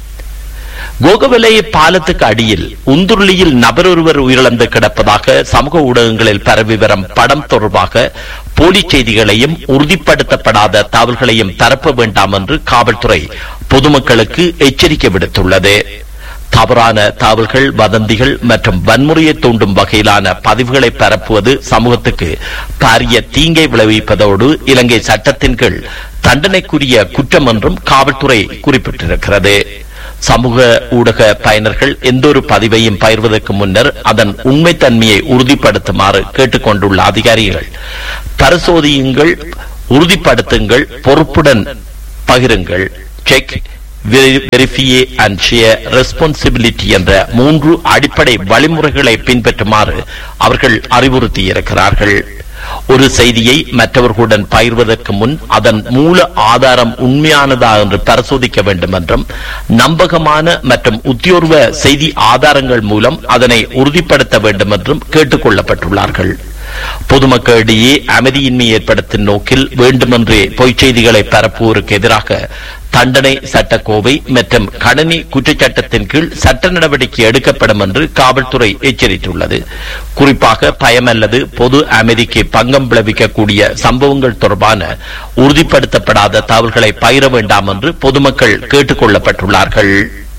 கோகவலை பாலத்துக்கு அடியில் உந்துருளியில் நபரொருவர் உயிரிழந்து கிடப்பதாக சமூக ஊடகங்களில் பரவி வரும் படம் தொடர்பாக போலி செய்திகளையும் உறுதிப்படுத்தப்படாத தகவல்களையும் பரப்ப வேண்டாம் என்று காவல்துறை பொதுமக்களுக்கு எச்சரிக்கை விடுத்துள்ளது தவறான தகவல்கள் வதந்திகள் மற்றும் வன்முறையை தூண்டும் வகையிலான பதிவுகளை பரப்புவது சமூகத்துக்கு பாரிய தீங்கை விளைவிப்பதோடு இலங்கை சட்டத்தின் கீழ் தண்டனைக்குரிய குற்றம் என்றும் காவல்துறை குறிப்பிட்டிருக்கிறது சமூக ஊடக பயனர்கள் எந்தொரு பதிவையும் பயிர்வதற்கு முன்னர் அதன் உண்மைத்தன்மையை உறுதிப்படுத்துமாறு கேட்டுக்கொண்டுள்ள அதிகாரிகள் பரிசோதியுங்கள் உறுதிப்படுத்துங்கள் பொறுப்புடன் பகிருங்கள் check verify and share responsibility என்ற மூன்று அடிப்படை வழிமுறைகளை பின்பற்றுமாறு அவர்கள் அறிவுறுத்தியிருக்கிறார்கள் ஒரு செய்தியை மற்றவர்களுடன் பகிர்வதற்கு முன் அதன் மூல ஆதாரம் உண்மையானதா என்று பரிசோதிக்க வேண்டும் என்றும் நம்பகமான மற்றும் உத்தியோர்வ செய்தி ஆதாரங்கள் மூலம் அதனை உறுதிப்படுத்த வேண்டும் என்றும் கேட்டுக் கொள்ளப்பட்டுள்ளார்கள் பொதுமக்களிடையே அமைதியின்மை ஏற்படுத்தும் நோக்கில் வேண்டுமென்றே பொய்ச் செய்திகளை பரப்புவோருக்கு எதிராக தண்டனை சட்டக்கோவை மற்றும் கணனி குற்றச்சட்டத்தின் கீழ் சட்ட நடவடிக்கை எடுக்கப்படும் என்று காவல்துறை எச்சரித்துள்ளது குறிப்பாக பயம் அல்லது பொது அமைதிக்கு பங்கம் விளைவிக்கக்கூடிய சம்பவங்கள் தொடர்பான உறுதிப்படுத்தப்படாத தகவல்களை பகிர வேண்டாம் என்று பொதுமக்கள் கேட்டுக் கொள்ளப்பட்டுள்ளார்கள்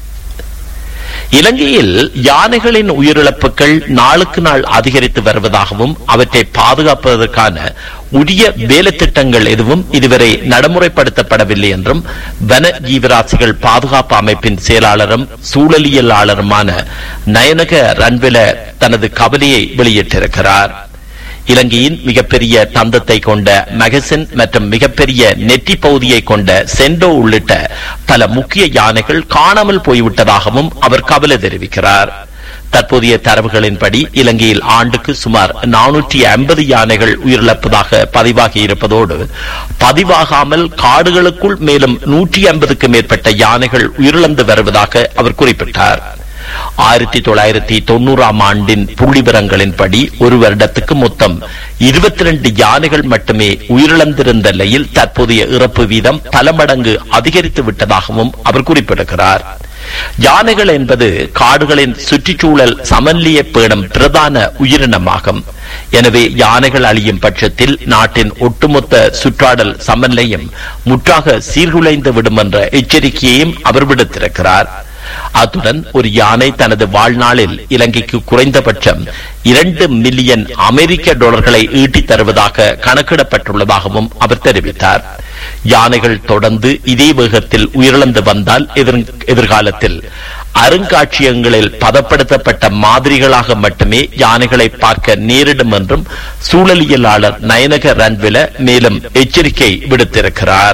இலங்கையில் யானைகளின் உயிரிழப்புகள் நாளுக்கு நாள் அதிகரித்து வருவதாகவும் அவற்றை பாதுகாப்பதற்கான உரிய வேலை திட்டங்கள் எதுவும் இதுவரை நடைமுறைப்படுத்தப்படவில்லை என்றும் வன ஜீவராசிகள் பாதுகாப்பு அமைப்பின் செயலாளரும் சூழலியலாளருமான நயனக ரன்வில தனது கவலையை வெளியிட்டிருக்கிறார் இலங்கையின் மிகப்பெரிய தந்தத்தை கொண்ட மகசின் மற்றும் மிகப்பெரிய நெற்றி பகுதியை கொண்ட சென்டோ உள்ளிட்ட பல முக்கிய யானைகள் காணாமல் போய்விட்டதாகவும் அவர் கவலை தெரிவிக்கிறார் தற்போதைய தரவுகளின்படி இலங்கையில் ஆண்டுக்கு சுமார் நானூற்றி ஐம்பது யானைகள் உயிரிழப்பதாக பதிவாகி இருப்பதோடு பதிவாகாமல் காடுகளுக்குள் மேலும் நூற்றி ஐம்பதுக்கு மேற்பட்ட யானைகள் உயிரிழந்து வருவதாக அவர் குறிப்பிட்டார் ஆயிரத்தி தொள்ளாயிரத்தி தொண்ணூறாம் ஆண்டின் புள்ளிவிவரங்களின்படி ஒரு வருடத்துக்கு மொத்தம் இருபத்தி ரெண்டு யானைகள் மட்டுமே உயிரிழந்திருந்த நிலையில் தற்போதைய இறப்பு வீதம் பல மடங்கு அதிகரித்து விட்டதாகவும் அவர் குறிப்பிடுகிறார் யானைகள் என்பது காடுகளின் சுற்றுச்சூழல் சமநிலையை பேணும் பிரதான உயிரினமாகும் எனவே யானைகள் அழியும் பட்சத்தில் நாட்டின் ஒட்டுமொத்த சுற்றாடல் சமநிலையும் முற்றாக சீர்குலைந்து விடும் என்ற எச்சரிக்கையையும் அவர் விடுத்திருக்கிறார் அத்துடன் ஒரு யானை தனது வாழ்நாளில் இலங்கைக்கு குறைந்தபட்சம் இரண்டு மில்லியன் அமெரிக்க டாலர்களை ஈட்டித் தருவதாக கணக்கிடப்பட்டுள்ளதாகவும் அவர் தெரிவித்தார் யானைகள் தொடர்ந்து இதே வேகத்தில் உயிரிழந்து வந்தால் எதிர்காலத்தில் அருங்காட்சியகங்களில் பதப்படுத்தப்பட்ட மாதிரிகளாக மட்டுமே யானைகளை பார்க்க நேரிடும் என்றும் சூழலியலாளர் நயனக ரன்வில மேலும் எச்சரிக்கை விடுத்திருக்கிறார்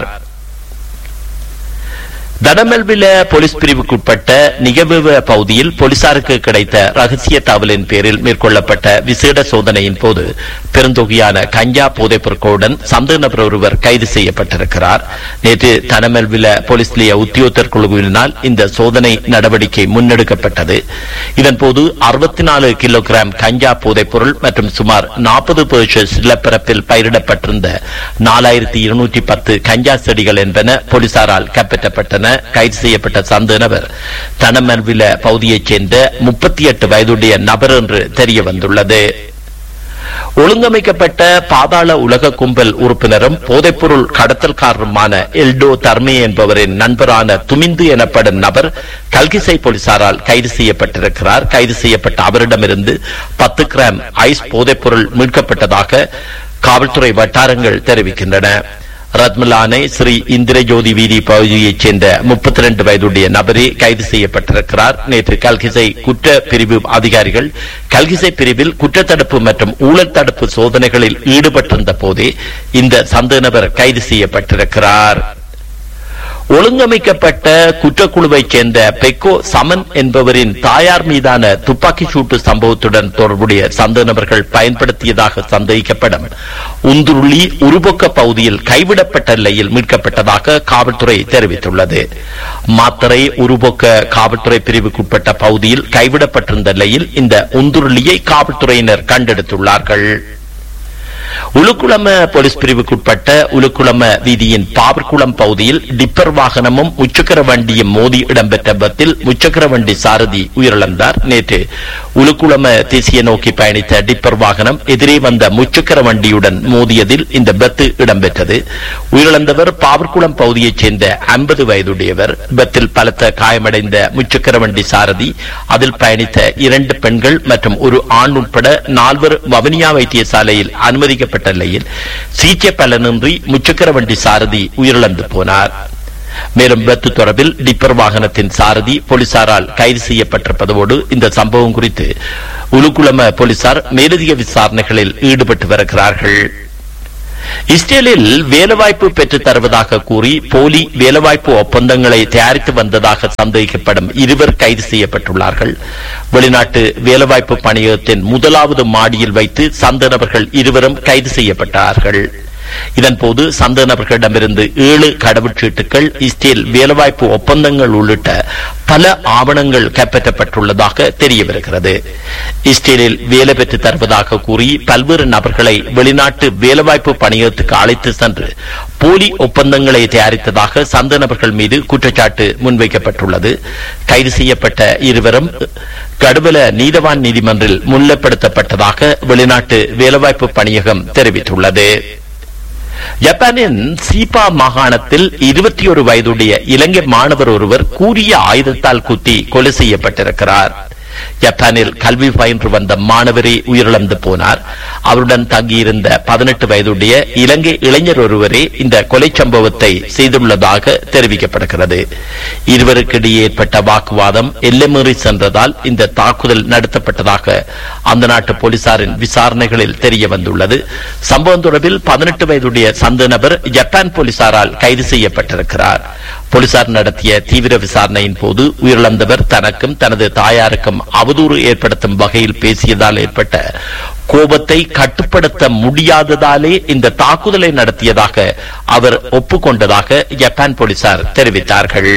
தடமெல்வில போலீஸ் பிரிவுக்குட்பட்ட நிகழ்வு பகுதியில் போலீசாருக்கு கிடைத்த ரகசிய தகவலின் பேரில் மேற்கொள்ளப்பட்ட விசேட சோதனையின் போது பெருந்தொகையான கஞ்சா போதைப் பொருட்களுடன் சந்தேக நபர் ஒருவர் கைது செய்யப்பட்டிருக்கிறார் நேற்று தடமெல்வில போலீஸ் நிலைய உத்தியோகத்தர் குழுவினால் இந்த சோதனை நடவடிக்கை முன்னெடுக்கப்பட்டது இதன்போது அறுபத்தி நாலு கிலோகிராம் கஞ்சா போதைப் பொருள் மற்றும் சுமார் நாற்பது பேர்ஷஸ் நிலப்பரப்பில் பயிரிடப்பட்டிருந்த நாலாயிரத்தி இருநூற்றி பத்து கஞ்சா செடிகள் என்பன போலீசாரால் கைப்பற்றப்பட்டன கைது செய்யப்பட்ட சந்தேக நபர் தனமர்வில பகுதியைச் சேர்ந்த முப்பத்தி எட்டு வயதுடைய நபர் என்று தெரிய வந்துள்ளது ஒழுங்கமைக்கப்பட்ட பாதாள உலக கும்பல் உறுப்பினரும் போதைப்பொருள் கடத்தல்காரருமான எல்டோ தர்மே என்பவரின் நண்பரான துமிந்து எனப்படும் நபர் கல்கிசை போலீசாரால் கைது செய்யப்பட்டிருக்கிறார் கைது செய்யப்பட்ட அவரிடமிருந்து பத்து கிராம் ஐஸ் போதைப்பொருள் மீட்கப்பட்டதாக காவல்துறை வட்டாரங்கள் தெரிவிக்கின்றன ரத்மலானை ஸ்ரீ இந்திரஜோதி வீதி பகுதியைச் சேர்ந்த முப்பத்தி ரெண்டு வயதுடைய நபரே கைது செய்யப்பட்டிருக்கிறார் நேற்று கல்கிசை குற்ற பிரிவு அதிகாரிகள் கல்கிசை பிரிவில் குற்றத்தடுப்பு மற்றும் ஊழல் தடுப்பு சோதனைகளில் ஈடுபட்டிருந்த போதே இந்த சந்தேக நபர் கைது செய்யப்பட்டிருக்கிறார் ஒழுங்கமைக்கப்பட்ட குற்றக்குழுவைச் சேர்ந்த பெக்கோ சமன் என்பவரின் தாயார் மீதான துப்பாக்கி சூட்டு சம்பவத்துடன் தொடர்புடைய சந்த நபர்கள் பயன்படுத்தியதாக சந்தேகிக்கப்படும் உந்துருளி உருபொக்க பகுதியில் கைவிடப்பட்ட நிலையில் மீட்கப்பட்டதாக காவல்துறை தெரிவித்துள்ளது மாத்தரை உருபொக்க காவல்துறை பிரிவுக்குட்பட்ட பகுதியில் கைவிடப்பட்டிருந்த நிலையில் இந்த உந்துருளியை காவல்துறையினர் கண்டெடுத்துள்ளார்கள் உலுக்குளம போலீஸ் பிரிவுக்குட்பட்ட உலுக்குளம வீதியின் பாவர்குளம் பகுதியில் டிப்பர் வாகனமும் முச்சக்கர வண்டியும் மோதி இடம்பெற்ற விபத்தில் முச்சக்கர வண்டி சாரதி உயிரிழந்தார் நேற்று உலுக்குளம தேசிய நோக்கி பயணித்த டிப்பர் வாகனம் எதிரே வந்த முச்சக்கர வண்டியுடன் மோதியதில் இந்த விபத்து இடம்பெற்றது உயிரிழந்தவர் பாவர்குளம் பகுதியைச் சேர்ந்த ஐம்பது வயதுடையவர் விபத்தில் பலத்த காயமடைந்த முச்சக்கர வண்டி சாரதி அதில் பயணித்த இரண்டு பெண்கள் மற்றும் ஒரு ஆண் உட்பட நால்வர் வவுனியா வைத்தியசாலையில் அனுமதிக்கப்பட்ட நிலையில் சிகிச்சை பலனின்றி முச்சக்கர வண்டி சாரதி உயிரிழந்து போனார் மேலும் விபத்து தொடர்பில் டிப்பர் வாகனத்தின் சாரதி போலீசாரால் கைது செய்யப்பட்டிருப்பதோடு இந்த சம்பவம் குறித்து உலுக்குளம போலீசார் மேலதிக விசாரணைகளில் ஈடுபட்டு வருகிறார்கள் இஸ்ரேலில் வேலைவாய்ப்பு பெற்றுத் தருவதாக கூறி போலி வேலைவாய்ப்பு ஒப்பந்தங்களை தயாரித்து வந்ததாக சந்தேகிக்கப்படும் இருவர் கைது செய்யப்பட்டுள்ளார்கள் வெளிநாட்டு வேலைவாய்ப்பு பணியகத்தின் முதலாவது மாடியில் வைத்து சந்த நபர்கள் இருவரும் கைது செய்யப்பட்டார்கள் இதன்போது சந்த நபர்களிடமிருந்து ஏழு கடவுச்சீட்டுகள் இஸ்ரேல் வேலைவாய்ப்பு ஒப்பந்தங்கள் உள்ளிட்ட பல ஆவணங்கள் கைப்பற்றப்பட்டுள்ளதாக தெரிய வருகிறது இஸ்ரேலில் வேலை பெற்று தருவதாக கூறி பல்வேறு நபர்களை வெளிநாட்டு வேலைவாய்ப்பு பணியகத்துக்கு அழைத்து சென்று போலி ஒப்பந்தங்களை தயாரித்ததாக சந்த நபர்கள் மீது குற்றச்சாட்டு முன்வைக்கப்பட்டுள்ளது கைது செய்யப்பட்ட இருவரும் கடுவல நீதவான் நீதிமன்றில் முன்னிலைப்படுத்தப்பட்டதாக வெளிநாட்டு வேலைவாய்ப்பு பணியகம் தெரிவித்துள்ளது ஜப்பானின் சீபா மாகாணத்தில் இருபத்தி ஒரு வயதுடைய இலங்கை மாணவர் ஒருவர் கூறிய ஆயுதத்தால் குத்தி கொலை செய்யப்பட்டிருக்கிறார் ஜப்பானில் கல்வி பயின்று வந்த மாணவரே உயிரிழந்து போனார் அவருடன் தங்கியிருந்த பதினெட்டு வயதுடைய இலங்கை இளைஞர் ஒருவரே இந்த கொலை சம்பவத்தை செய்துள்ளதாக தெரிவிக்கப்படுகிறது இருவருக்கிடையே ஏற்பட்ட வாக்குவாதம் எல்லைமீறி சென்றதால் இந்த தாக்குதல் நடத்தப்பட்டதாக அந்த நாட்டு போலீசாரின் விசாரணைகளில் தெரிய வந்துள்ளது சம்பவம் தொடர்பில் பதினெட்டு வயதுடைய சந்த நபர் ஜப்பான் போலீசாரால் கைது செய்யப்பட்டிருக்கிறார் போலீசார் நடத்திய தீவிர விசாரணையின் போது உயிரிழந்தவர் தனக்கும் தனது தாயாருக்கும் அவதூறு ஏற்படுத்தும் வகையில் பேசியதால் ஏற்பட்ட கோபத்தை கட்டுப்படுத்த முடியாததாலே இந்த தாக்குதலை நடத்தியதாக அவர் ஒப்புக்கொண்டதாக ஜப்பான் போலீசார் தெரிவித்தார்கள்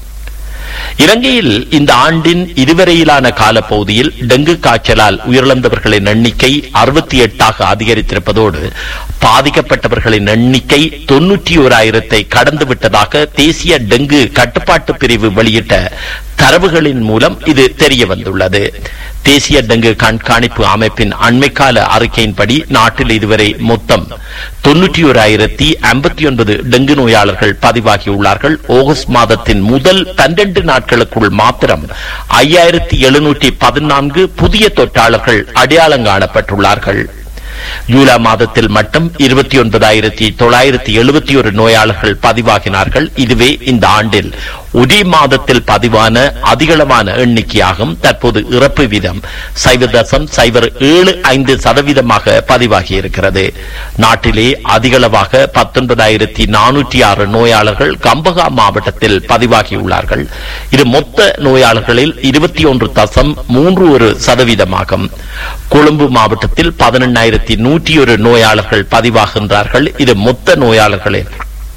இலங்கையில் இந்த ஆண்டின் இதுவரையிலான காலப்பகுதியில் டெங்கு காய்ச்சலால் உயிரிழந்தவர்களின் எண்ணிக்கை அறுபத்தி எட்டாக அதிகரித்திருப்பதோடு பாதிக்கப்பட்டவர்களின் எண்ணிக்கை தொன்னூற்றி ஓராயிரத்தை கடந்துவிட்டதாக தேசிய டெங்கு கட்டுப்பாட்டு பிரிவு வெளியிட்ட தரவுகளின் மூலம் இது தெரிய வந்துள்ளது தேசிய டெங்கு கண்காணிப்பு அமைப்பின் அண்மைக்கால அறிக்கையின்படி நாட்டில் இதுவரை மொத்தம் தொன்னூற்றி ஓராயிரத்தி ஐம்பத்தி ஒன்பது டெங்கு நோயாளர்கள் பதிவாகியுள்ளார்கள் ஆகஸ்ட் மாதத்தின் முதல் பன்னிரண்டு நாட்களுக்குள் மாத்திரம் ஐயாயிரத்தி எழுநூற்றி பதினான்கு புதிய தொற்றாளர்கள் அடையாளம் காணப்பட்டுள்ளார்கள் ஜூலை மாதத்தில் மட்டும் இருபத்தி ஒன்பதாயிரத்தி தொள்ளாயிரத்தி எழுபத்தி ஒரு நோயாளர்கள் பதிவாகினார்கள் இதுவே இந்த ஆண்டில் ஒரே மாதத்தில் பதிவான அதிகளவான எண்ணிக்கையாகும் தற்போது இறப்பு வீதம் சைவ தசம் சைபர் ஏழு ஐந்து சதவீதமாக பதிவாகி இருக்கிறது நாட்டிலே அதிகளவாக பத்தொன்பதாயிரத்தி நானூற்றி ஆறு நோயாளர்கள் கம்பகா மாவட்டத்தில் பதிவாகியுள்ளார்கள் இது மொத்த நோயாளர்களில் இருபத்தி ஒன்று தசம் மூன்று ஒரு சதவீதமாகும் கொழும்பு மாவட்டத்தில் பதினெண்ணாயிரத்தி நூற்றி ஒரு நோயாளர்கள் பதிவாகின்றார்கள் இது மொத்த நோயாளர்களில்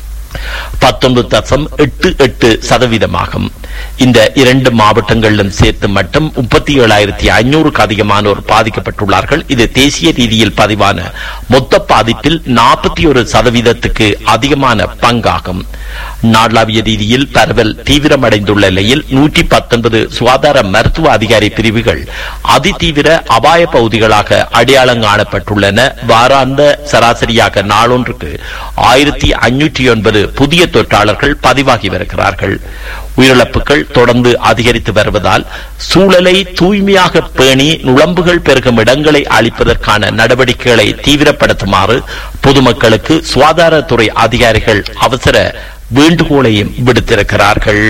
பத்தொன்பது தசம் எட்டு எட்டு சதவீதமாகும் இந்த இரண்டு மாவட்டங்களிலும் சேர்த்து மட்டும் முப்பத்தி ஏழாயிரத்தி ஐநூறுக்கு அதிகமானோர் பாதிக்கப்பட்டுள்ளார்கள் இது தேசிய ரீதியில் பதிவான மொத்த பாதிப்பில் நாற்பத்தி ஒரு சதவீதத்துக்கு அதிகமான பங்காகும் நாடளாவிய ரீதியில் பரவல் தீவிரமடைந்துள்ள நிலையில் நூற்றி பத்தொன்பது சுகாதார மருத்துவ அதிகாரி பிரிவுகள் அதிதீவிர அபாய பகுதிகளாக அடையாளம் காணப்பட்டுள்ளன வாராந்த சராசரியாக நாளொன்றுக்கு ஆயிரத்தி ஐநூற்றி ஒன்பது புதிய தொற்றாளர்கள் பதிவாகி வருகிறார்கள் உயிரிழப்புகள் தொடர்ந்து அதிகரித்து வருவதால் சூழலை தூய்மையாக பேணி நுழம்புகள் பெருகும் இடங்களை அளிப்பதற்கான நடவடிக்கைகளை தீவிரப்படுத்துமாறு பொதுமக்களுக்கு சுகாதாரத்துறை அதிகாரிகள் அவசர வேண்டுகோளையும் விடுத்திருக்கிறார்கள்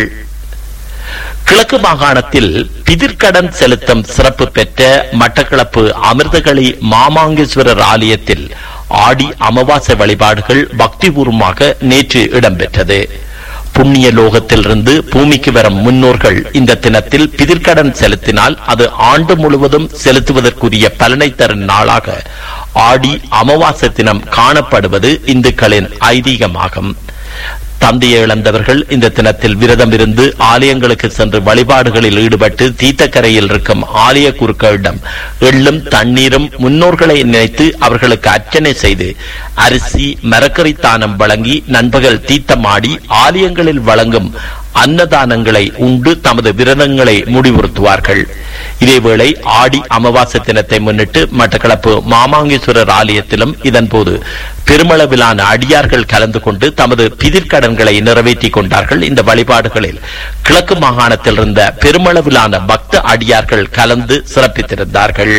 கிழக்கு மாகாணத்தில் பிதிர்கடன் செலுத்தும் சிறப்பு பெற்ற மட்டக்களப்பு அமிர்தகளி மாமாங்கேஸ்வரர் ஆலயத்தில் ஆடி அமாவாசை வழிபாடுகள் பக்திபூர்வமாக நேற்று இடம்பெற்றது புண்ணிய லோகத்திலிருந்து பூமிக்கு வரும் முன்னோர்கள் இந்த தினத்தில் பிதிர்க்கடன் செலுத்தினால் அது ஆண்டு முழுவதும் செலுத்துவதற்குரிய பலனை தரும் நாளாக ஆடி அமாவாசை தினம் காணப்படுவது இந்துக்களின் ஐதீகமாகும் தந்தையை இழந்தவர்கள் இந்த தினத்தில் விரதம் இருந்து ஆலயங்களுக்கு சென்று வழிபாடுகளில் ஈடுபட்டு தீர்த்தக்கரையில் இருக்கும் ஆலய குருக்களிடம் எள்ளும் தண்ணீரும் முன்னோர்களை நினைத்து அவர்களுக்கு அர்ச்சனை செய்து அரிசி மரக்கறி தானம் வழங்கி நண்பகல் தீர்த்தமாடி ஆலயங்களில் வழங்கும் அன்னதானங்களை உண்டு தமது விரதங்களை முடிவுறுத்துவார்கள் இதேவேளை ஆடி அமாவாசை தினத்தை முன்னிட்டு மட்டக்களப்பு மாமாங்கேஸ்வரர் ஆலயத்திலும் இதன்போது பெருமளவிலான அடியார்கள் கலந்து கொண்டு தமது பிதிர்க்கடன்களை நிறைவேற்றிக் கொண்டார்கள் இந்த வழிபாடுகளில் கிழக்கு மாகாணத்தில் இருந்த பெருமளவிலான பக்த அடியார்கள் கலந்து சிறப்பித்திருந்தார்கள்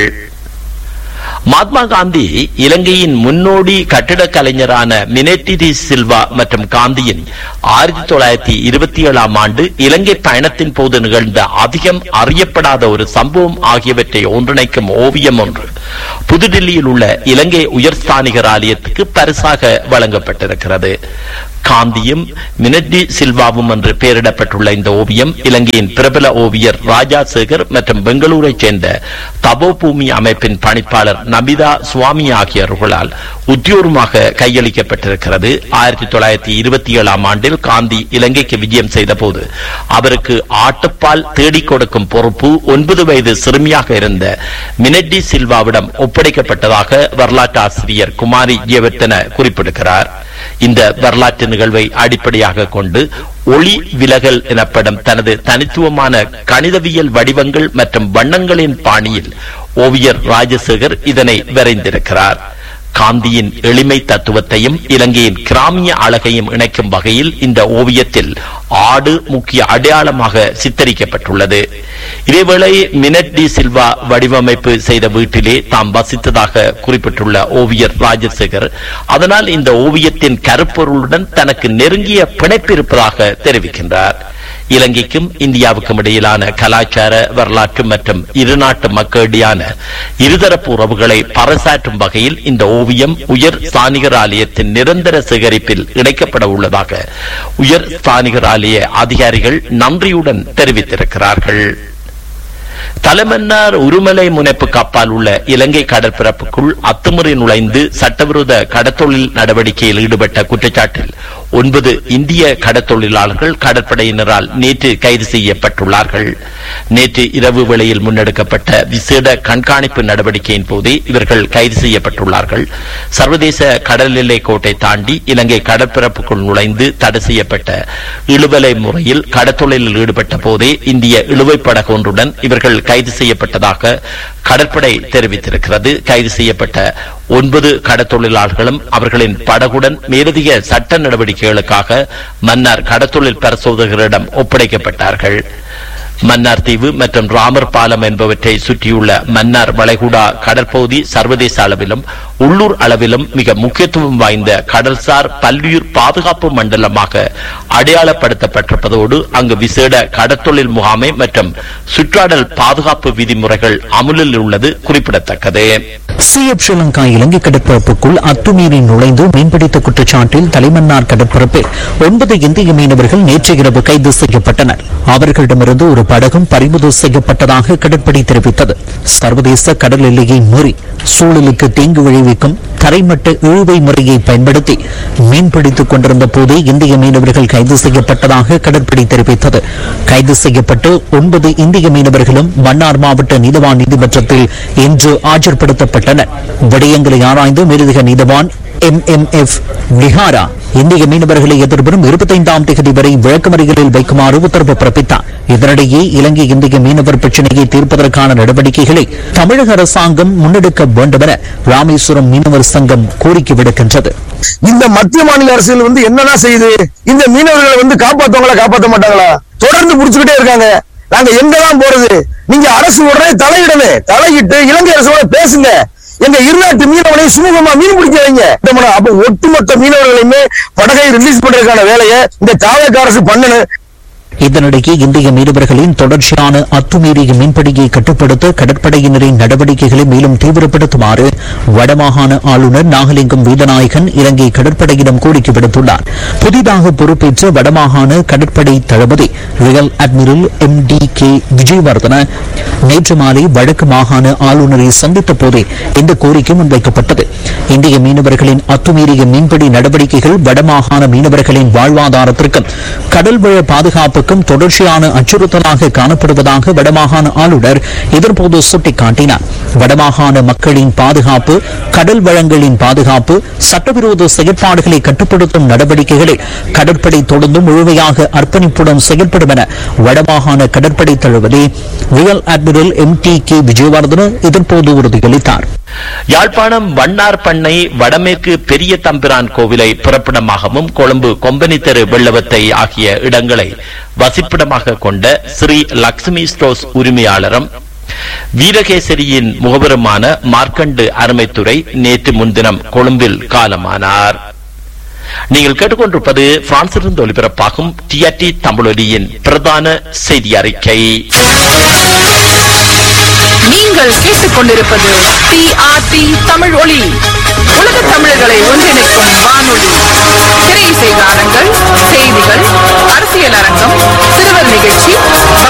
மகாத்மா காந்தி இலங்கையின் முன்னோடி கட்டிடக் கலைஞரான மினெட்டி டி சில்வா மற்றும் காந்தியின் ஆயிரத்தி தொள்ளாயிரத்தி இருபத்தி ஏழாம் ஆண்டு இலங்கை பயணத்தின் போது நிகழ்ந்த அதிகம் அறியப்படாத ஒரு சம்பவம் ஆகியவற்றை ஒன்றிணைக்கும் ஓவியம் ஒன்று புதுடில்லியில் உள்ள இலங்கை உயர்ஸ்தானிகர் ஆலயத்துக்கு பரிசாக வழங்கப்பட்டிருக்கிறது காந்தியும் மினட்டி சில்வாவும் என்று பெயரிடப்பட்டுள்ள இந்த ஓவியம் இலங்கையின் பிரபல ஓவியர் ராஜா சேகர் மற்றும் பெங்களூரைச் சேர்ந்த தபோபூமி அமைப்பின் பணிப்பாளர் நபிதா சுவாமி ஆகியோர்களால் உத்தியோகமாக கையளிக்கப்பட்டிருக்கிறது ஆயிரத்தி தொள்ளாயிரத்தி இருபத்தி ஏழாம் ஆண்டில் காந்தி இலங்கைக்கு விஜயம் செய்தபோது அவருக்கு ஆட்டுப்பால் தேடிக் கொடுக்கும் பொறுப்பு ஒன்பது வயது சிறுமியாக இருந்த மினட்டி சில்வாவிடம் ஒப்படைக்கப்பட்டதாக வரலாற்று ஆசிரியர் குமாரி ஜெயவர்த்தன குறிப்பிடுகிறார் இந்த வரலாற்று நிகழ்வை அடிப்படையாக கொண்டு ஒளி விலகல் எனப்படும் தனது தனித்துவமான கணிதவியல் வடிவங்கள் மற்றும் வண்ணங்களின் பாணியில் ஓவியர் ராஜசேகர் இதனை வரைந்திருக்கிறார் காந்தியின் எளிமை தத்துவத்தையும் இலங்கையின் கிராமிய அழகையும் இணைக்கும் வகையில் இந்த ஓவியத்தில் ஆடு முக்கிய அடையாளமாக சித்தரிக்கப்பட்டுள்ளது இதேவேளை மினட் டி சில்வா வடிவமைப்பு செய்த வீட்டிலே தாம் வசித்ததாக குறிப்பிட்டுள்ள ஓவியர் ராஜசேகர் அதனால் இந்த ஓவியத்தின் கருப்பொருளுடன் தனக்கு நெருங்கிய பிணைப்பு இருப்பதாக தெரிவிக்கின்றார் இலங்கைக்கும் இந்தியாவுக்கும் இடையிலான கலாச்சார வரலாற்று மற்றும் இருநாட்டு மக்களிடையான இருதரப்பு உறவுகளை பறைசாற்றும் வகையில் இந்த ஓவியம் உயர் ஸ்தானிகர் ஆலயத்தின் நிரந்தர சேகரிப்பில் இணைக்கப்பட உள்ளதாக உயர் ஸ்தானிகர் ஆலய அதிகாரிகள் நன்றியுடன் தெரிவித்திருக்கிறார்கள் தலைமன்னார் உருமலை முனைப்பு கப்பால் உள்ள இலங்கை கடற்பரப்புக்குள் அத்துமுறை நுழைந்து சட்டவிரோத கடத்தொழில் நடவடிக்கையில் ஈடுபட்ட குற்றச்சாட்டில் ஒன்பது இந்திய கடத்தொழிலாளர்கள் கடற்படையினரால் நேற்று கைது செய்யப்பட்டுள்ளார்கள் நேற்று இரவு வேளையில் முன்னெடுக்கப்பட்ட விசேட கண்காணிப்பு நடவடிக்கையின் போதே இவர்கள் கைது செய்யப்பட்டுள்ளார்கள் சர்வதேச கடல் எல்லை கோட்டை தாண்டி இலங்கை கடற்பரப்புக்குள் நுழைந்து தடை செய்யப்பட்ட இழுவலை முறையில் கடத்தொழிலில் ஈடுபட்ட போதே இந்திய இழுவைப் படகு ஒன்றுடன் இவர்கள் கைது செய்யப்பட்டதாக கடற்படை தெரிவித்திருக்கிறது கைது செய்யப்பட்ட ஒன்பது கடத்தொழிலாளர்களும் அவர்களின் படகுடன் மேலதிக சட்ட நடவடிக்கைகளுக்காக மன்னார் கடத்தொழில் பரிசோதகரிடம் ஒப்படைக்கப்பட்டார்கள் மன்னார் தீவு மற்றும் ராமர் பாலம் என்பவற்றை சுற்றியுள்ள மன்னார் வளைகுடா கடற்பகுதி சர்வதேச அளவிலும் உள்ளூர் அளவிலும் மிக முக்கியத்துவம் வாய்ந்த கடல்சார் பல்லுயிர் பாதுகாப்பு மண்டலமாக அடையாளப்படுத்தப்பட்டிருப்பதோடு அங்கு விசேட கடற்தொழில் முகாமை மற்றும் சுற்றாடல் பாதுகாப்பு விதிமுறைகள் அமுலில் உள்ளது குறிப்பிடத்தக்கது சிஎப் ஸ்ரீலங்கா இலங்கை கடற்பரப்புக்குள் அத்துமீறி நுழைந்து மீன்பிடித்த குற்றச்சாட்டில் தலைமன்னார் கடற்பரப்பில் ஒன்பது இந்திய மீனவர்கள் நேற்று இரவு கைது செய்யப்பட்டனர் அவர்களிடமிருந்து ஒரு படகும் பறிமுதல் செய்யப்பட்டதாக கடற்படை தெரிவித்தது சர்வதேச கடல் எல்லையை மீறி சூழலுக்கு தீங்கு விளைவிக்கும் தரைமட்ட இழுவை முறையை பயன்படுத்தி மீன்பிடித்துக் கொண்டிருந்த போதே இந்திய மீனவர்கள் கைது செய்யப்பட்டதாக கடற்படை தெரிவித்தது கைது செய்யப்பட்டு ஒன்பது இந்திய மீனவர்களும் மன்னார் மாவட்ட நீதவான் நீதிமன்றத்தில் இன்று ஆஜர்படுத்தப்பட்டனர் விடயங்களை ஆராய்ந்து மேலதிக நீதவான் எம் எம் எஃப் விஹாரா இந்திய மீனவர்களை எதிர்வரும் இருபத்தைந்தாம் தேதி வரை விளக்கமறிகளில் வைக்குமாறு உத்தரவு பிறப்பித்தார் இதனிடையே இலங்கை இந்திய மீனவர் பிரச்சினையை தீர்ப்பதற்கான நடவடிக்கைகளை தமிழக அரசாங்கம் முன்னெடுக்க வேண்டும் என ராமேஸ்வரம் மீனவர் சங்கம் கோரிக்கை விடுக்கின்றது இந்த மத்திய மாநில அரசுகள் வந்து என்னன்னா செய்யுது இந்த மீனவர்களை வந்து காப்பாத்துவாங்களா காப்பாத்த மாட்டாங்களா தொடர்ந்து புடிச்சுக்கிட்டே இருக்காங்க நாங்க எங்கதான் போறது நீங்க அரசு உடனே தலையிடவே தலையிட்டு இலங்கை அரசோட பேசுங்க எங்க இருநாட்டு மீனவனை சுமூகமா மீன் பிடிக்க வைங்க இந்த அப்ப ஒட்டுமொத்த மீனவர்களையுமே படகை ரிலீஸ் பண்றதுக்கான வேலையை இந்த தாவக அரசு பண்ணணும் இதனிடையே இந்திய மீனவர்களின் தொடர்ச்சியான அத்துமீறிய மீன்பிடியை கட்டுப்படுத்த கடற்படையினரின் நடவடிக்கைகளை மேலும் தீவிரப்படுத்துமாறு வடமாகாண ஆளுநர் நாகலிங்கம் வீதநாயகன் இலங்கை கடற்படையிடம் கோரிக்கை விடுத்துள்ளார் புதிதாக பொறுப்பேற்ற வடமாகாண கடற்படை தளபதி rear admiral M D K Wijayawardena நேற்று மாலை வடக்கு மாகாண ஆளுநரை சந்தித்த போதே இந்த கோரிக்கை முன்வைக்கப்பட்டது இந்திய மீனவர்களின் அத்துமீறிய மீன்பிடி நடவடிக்கைகள் வடமாகாண மீனவர்களின் வாழ்வாதாரத்திற்கும் கடல்வள பாதுகாப்புக்கும் தொடர்ச்சியான அச்சுறுத்தலாக காணப்படுவதாக வடமாகாண ஆளுநர் இதன்போது சுட்டிக்காட்டினார் வடமாகாண மக்களின் பாதுகாப்பு கடல் வளங்களின் பாதுகாப்பு சட்டவிரோத செயற்பாடுகளை கட்டுப்படுத்தும் நடவடிக்கைகளில் கடற்படை தொடர்ந்து முழுமையாக அர்ப்பணிப்புடன் செயல்படும் என வடமாகாண கடற்படை தளபதி rear admiral M D K Wijayawardena இதன்போது உறுதியளித்தார் யாழ்ப்பாணம் வண்ணார் பண்ணை வடமேற்கு பெரிய தம்பிரான் கோவிலை புறப்பிடமாகவும் கொழும்பு கொம்பனி தெரு வெள்ளவத்தை ஆகிய இடங்களை வசிப்பிடமாக கொண்ட ஸ்ரீ லக்ஷ்மி ஸ்டோர்ஸ் உரிமையாளரும் வீரகேசரியின் முகவருமான மார்க்கண்டு அருமைத்துறை நேற்று முன்தினம் கொழும்பில் காலமானார் நீங்கள் கேட்டுக்கொண்டிருப்பது பிரான்சிலிருந்து ஒலிபரப்பாகும் டிஆர்டி தமிழொலியின் பிரதான செய்தி அறிக்கை நீங்கள் கேட்டுக்கொண்டிருப்பது டிஆர்டி தமிழ் ஒளி உலக தமிழர்களை ஒன்றிணைக்கும் வானொலி திரை செய்தானங்கள் செய்திகள் அரசியல் அரங்கம் சிறுவர் நிகழ்ச்சி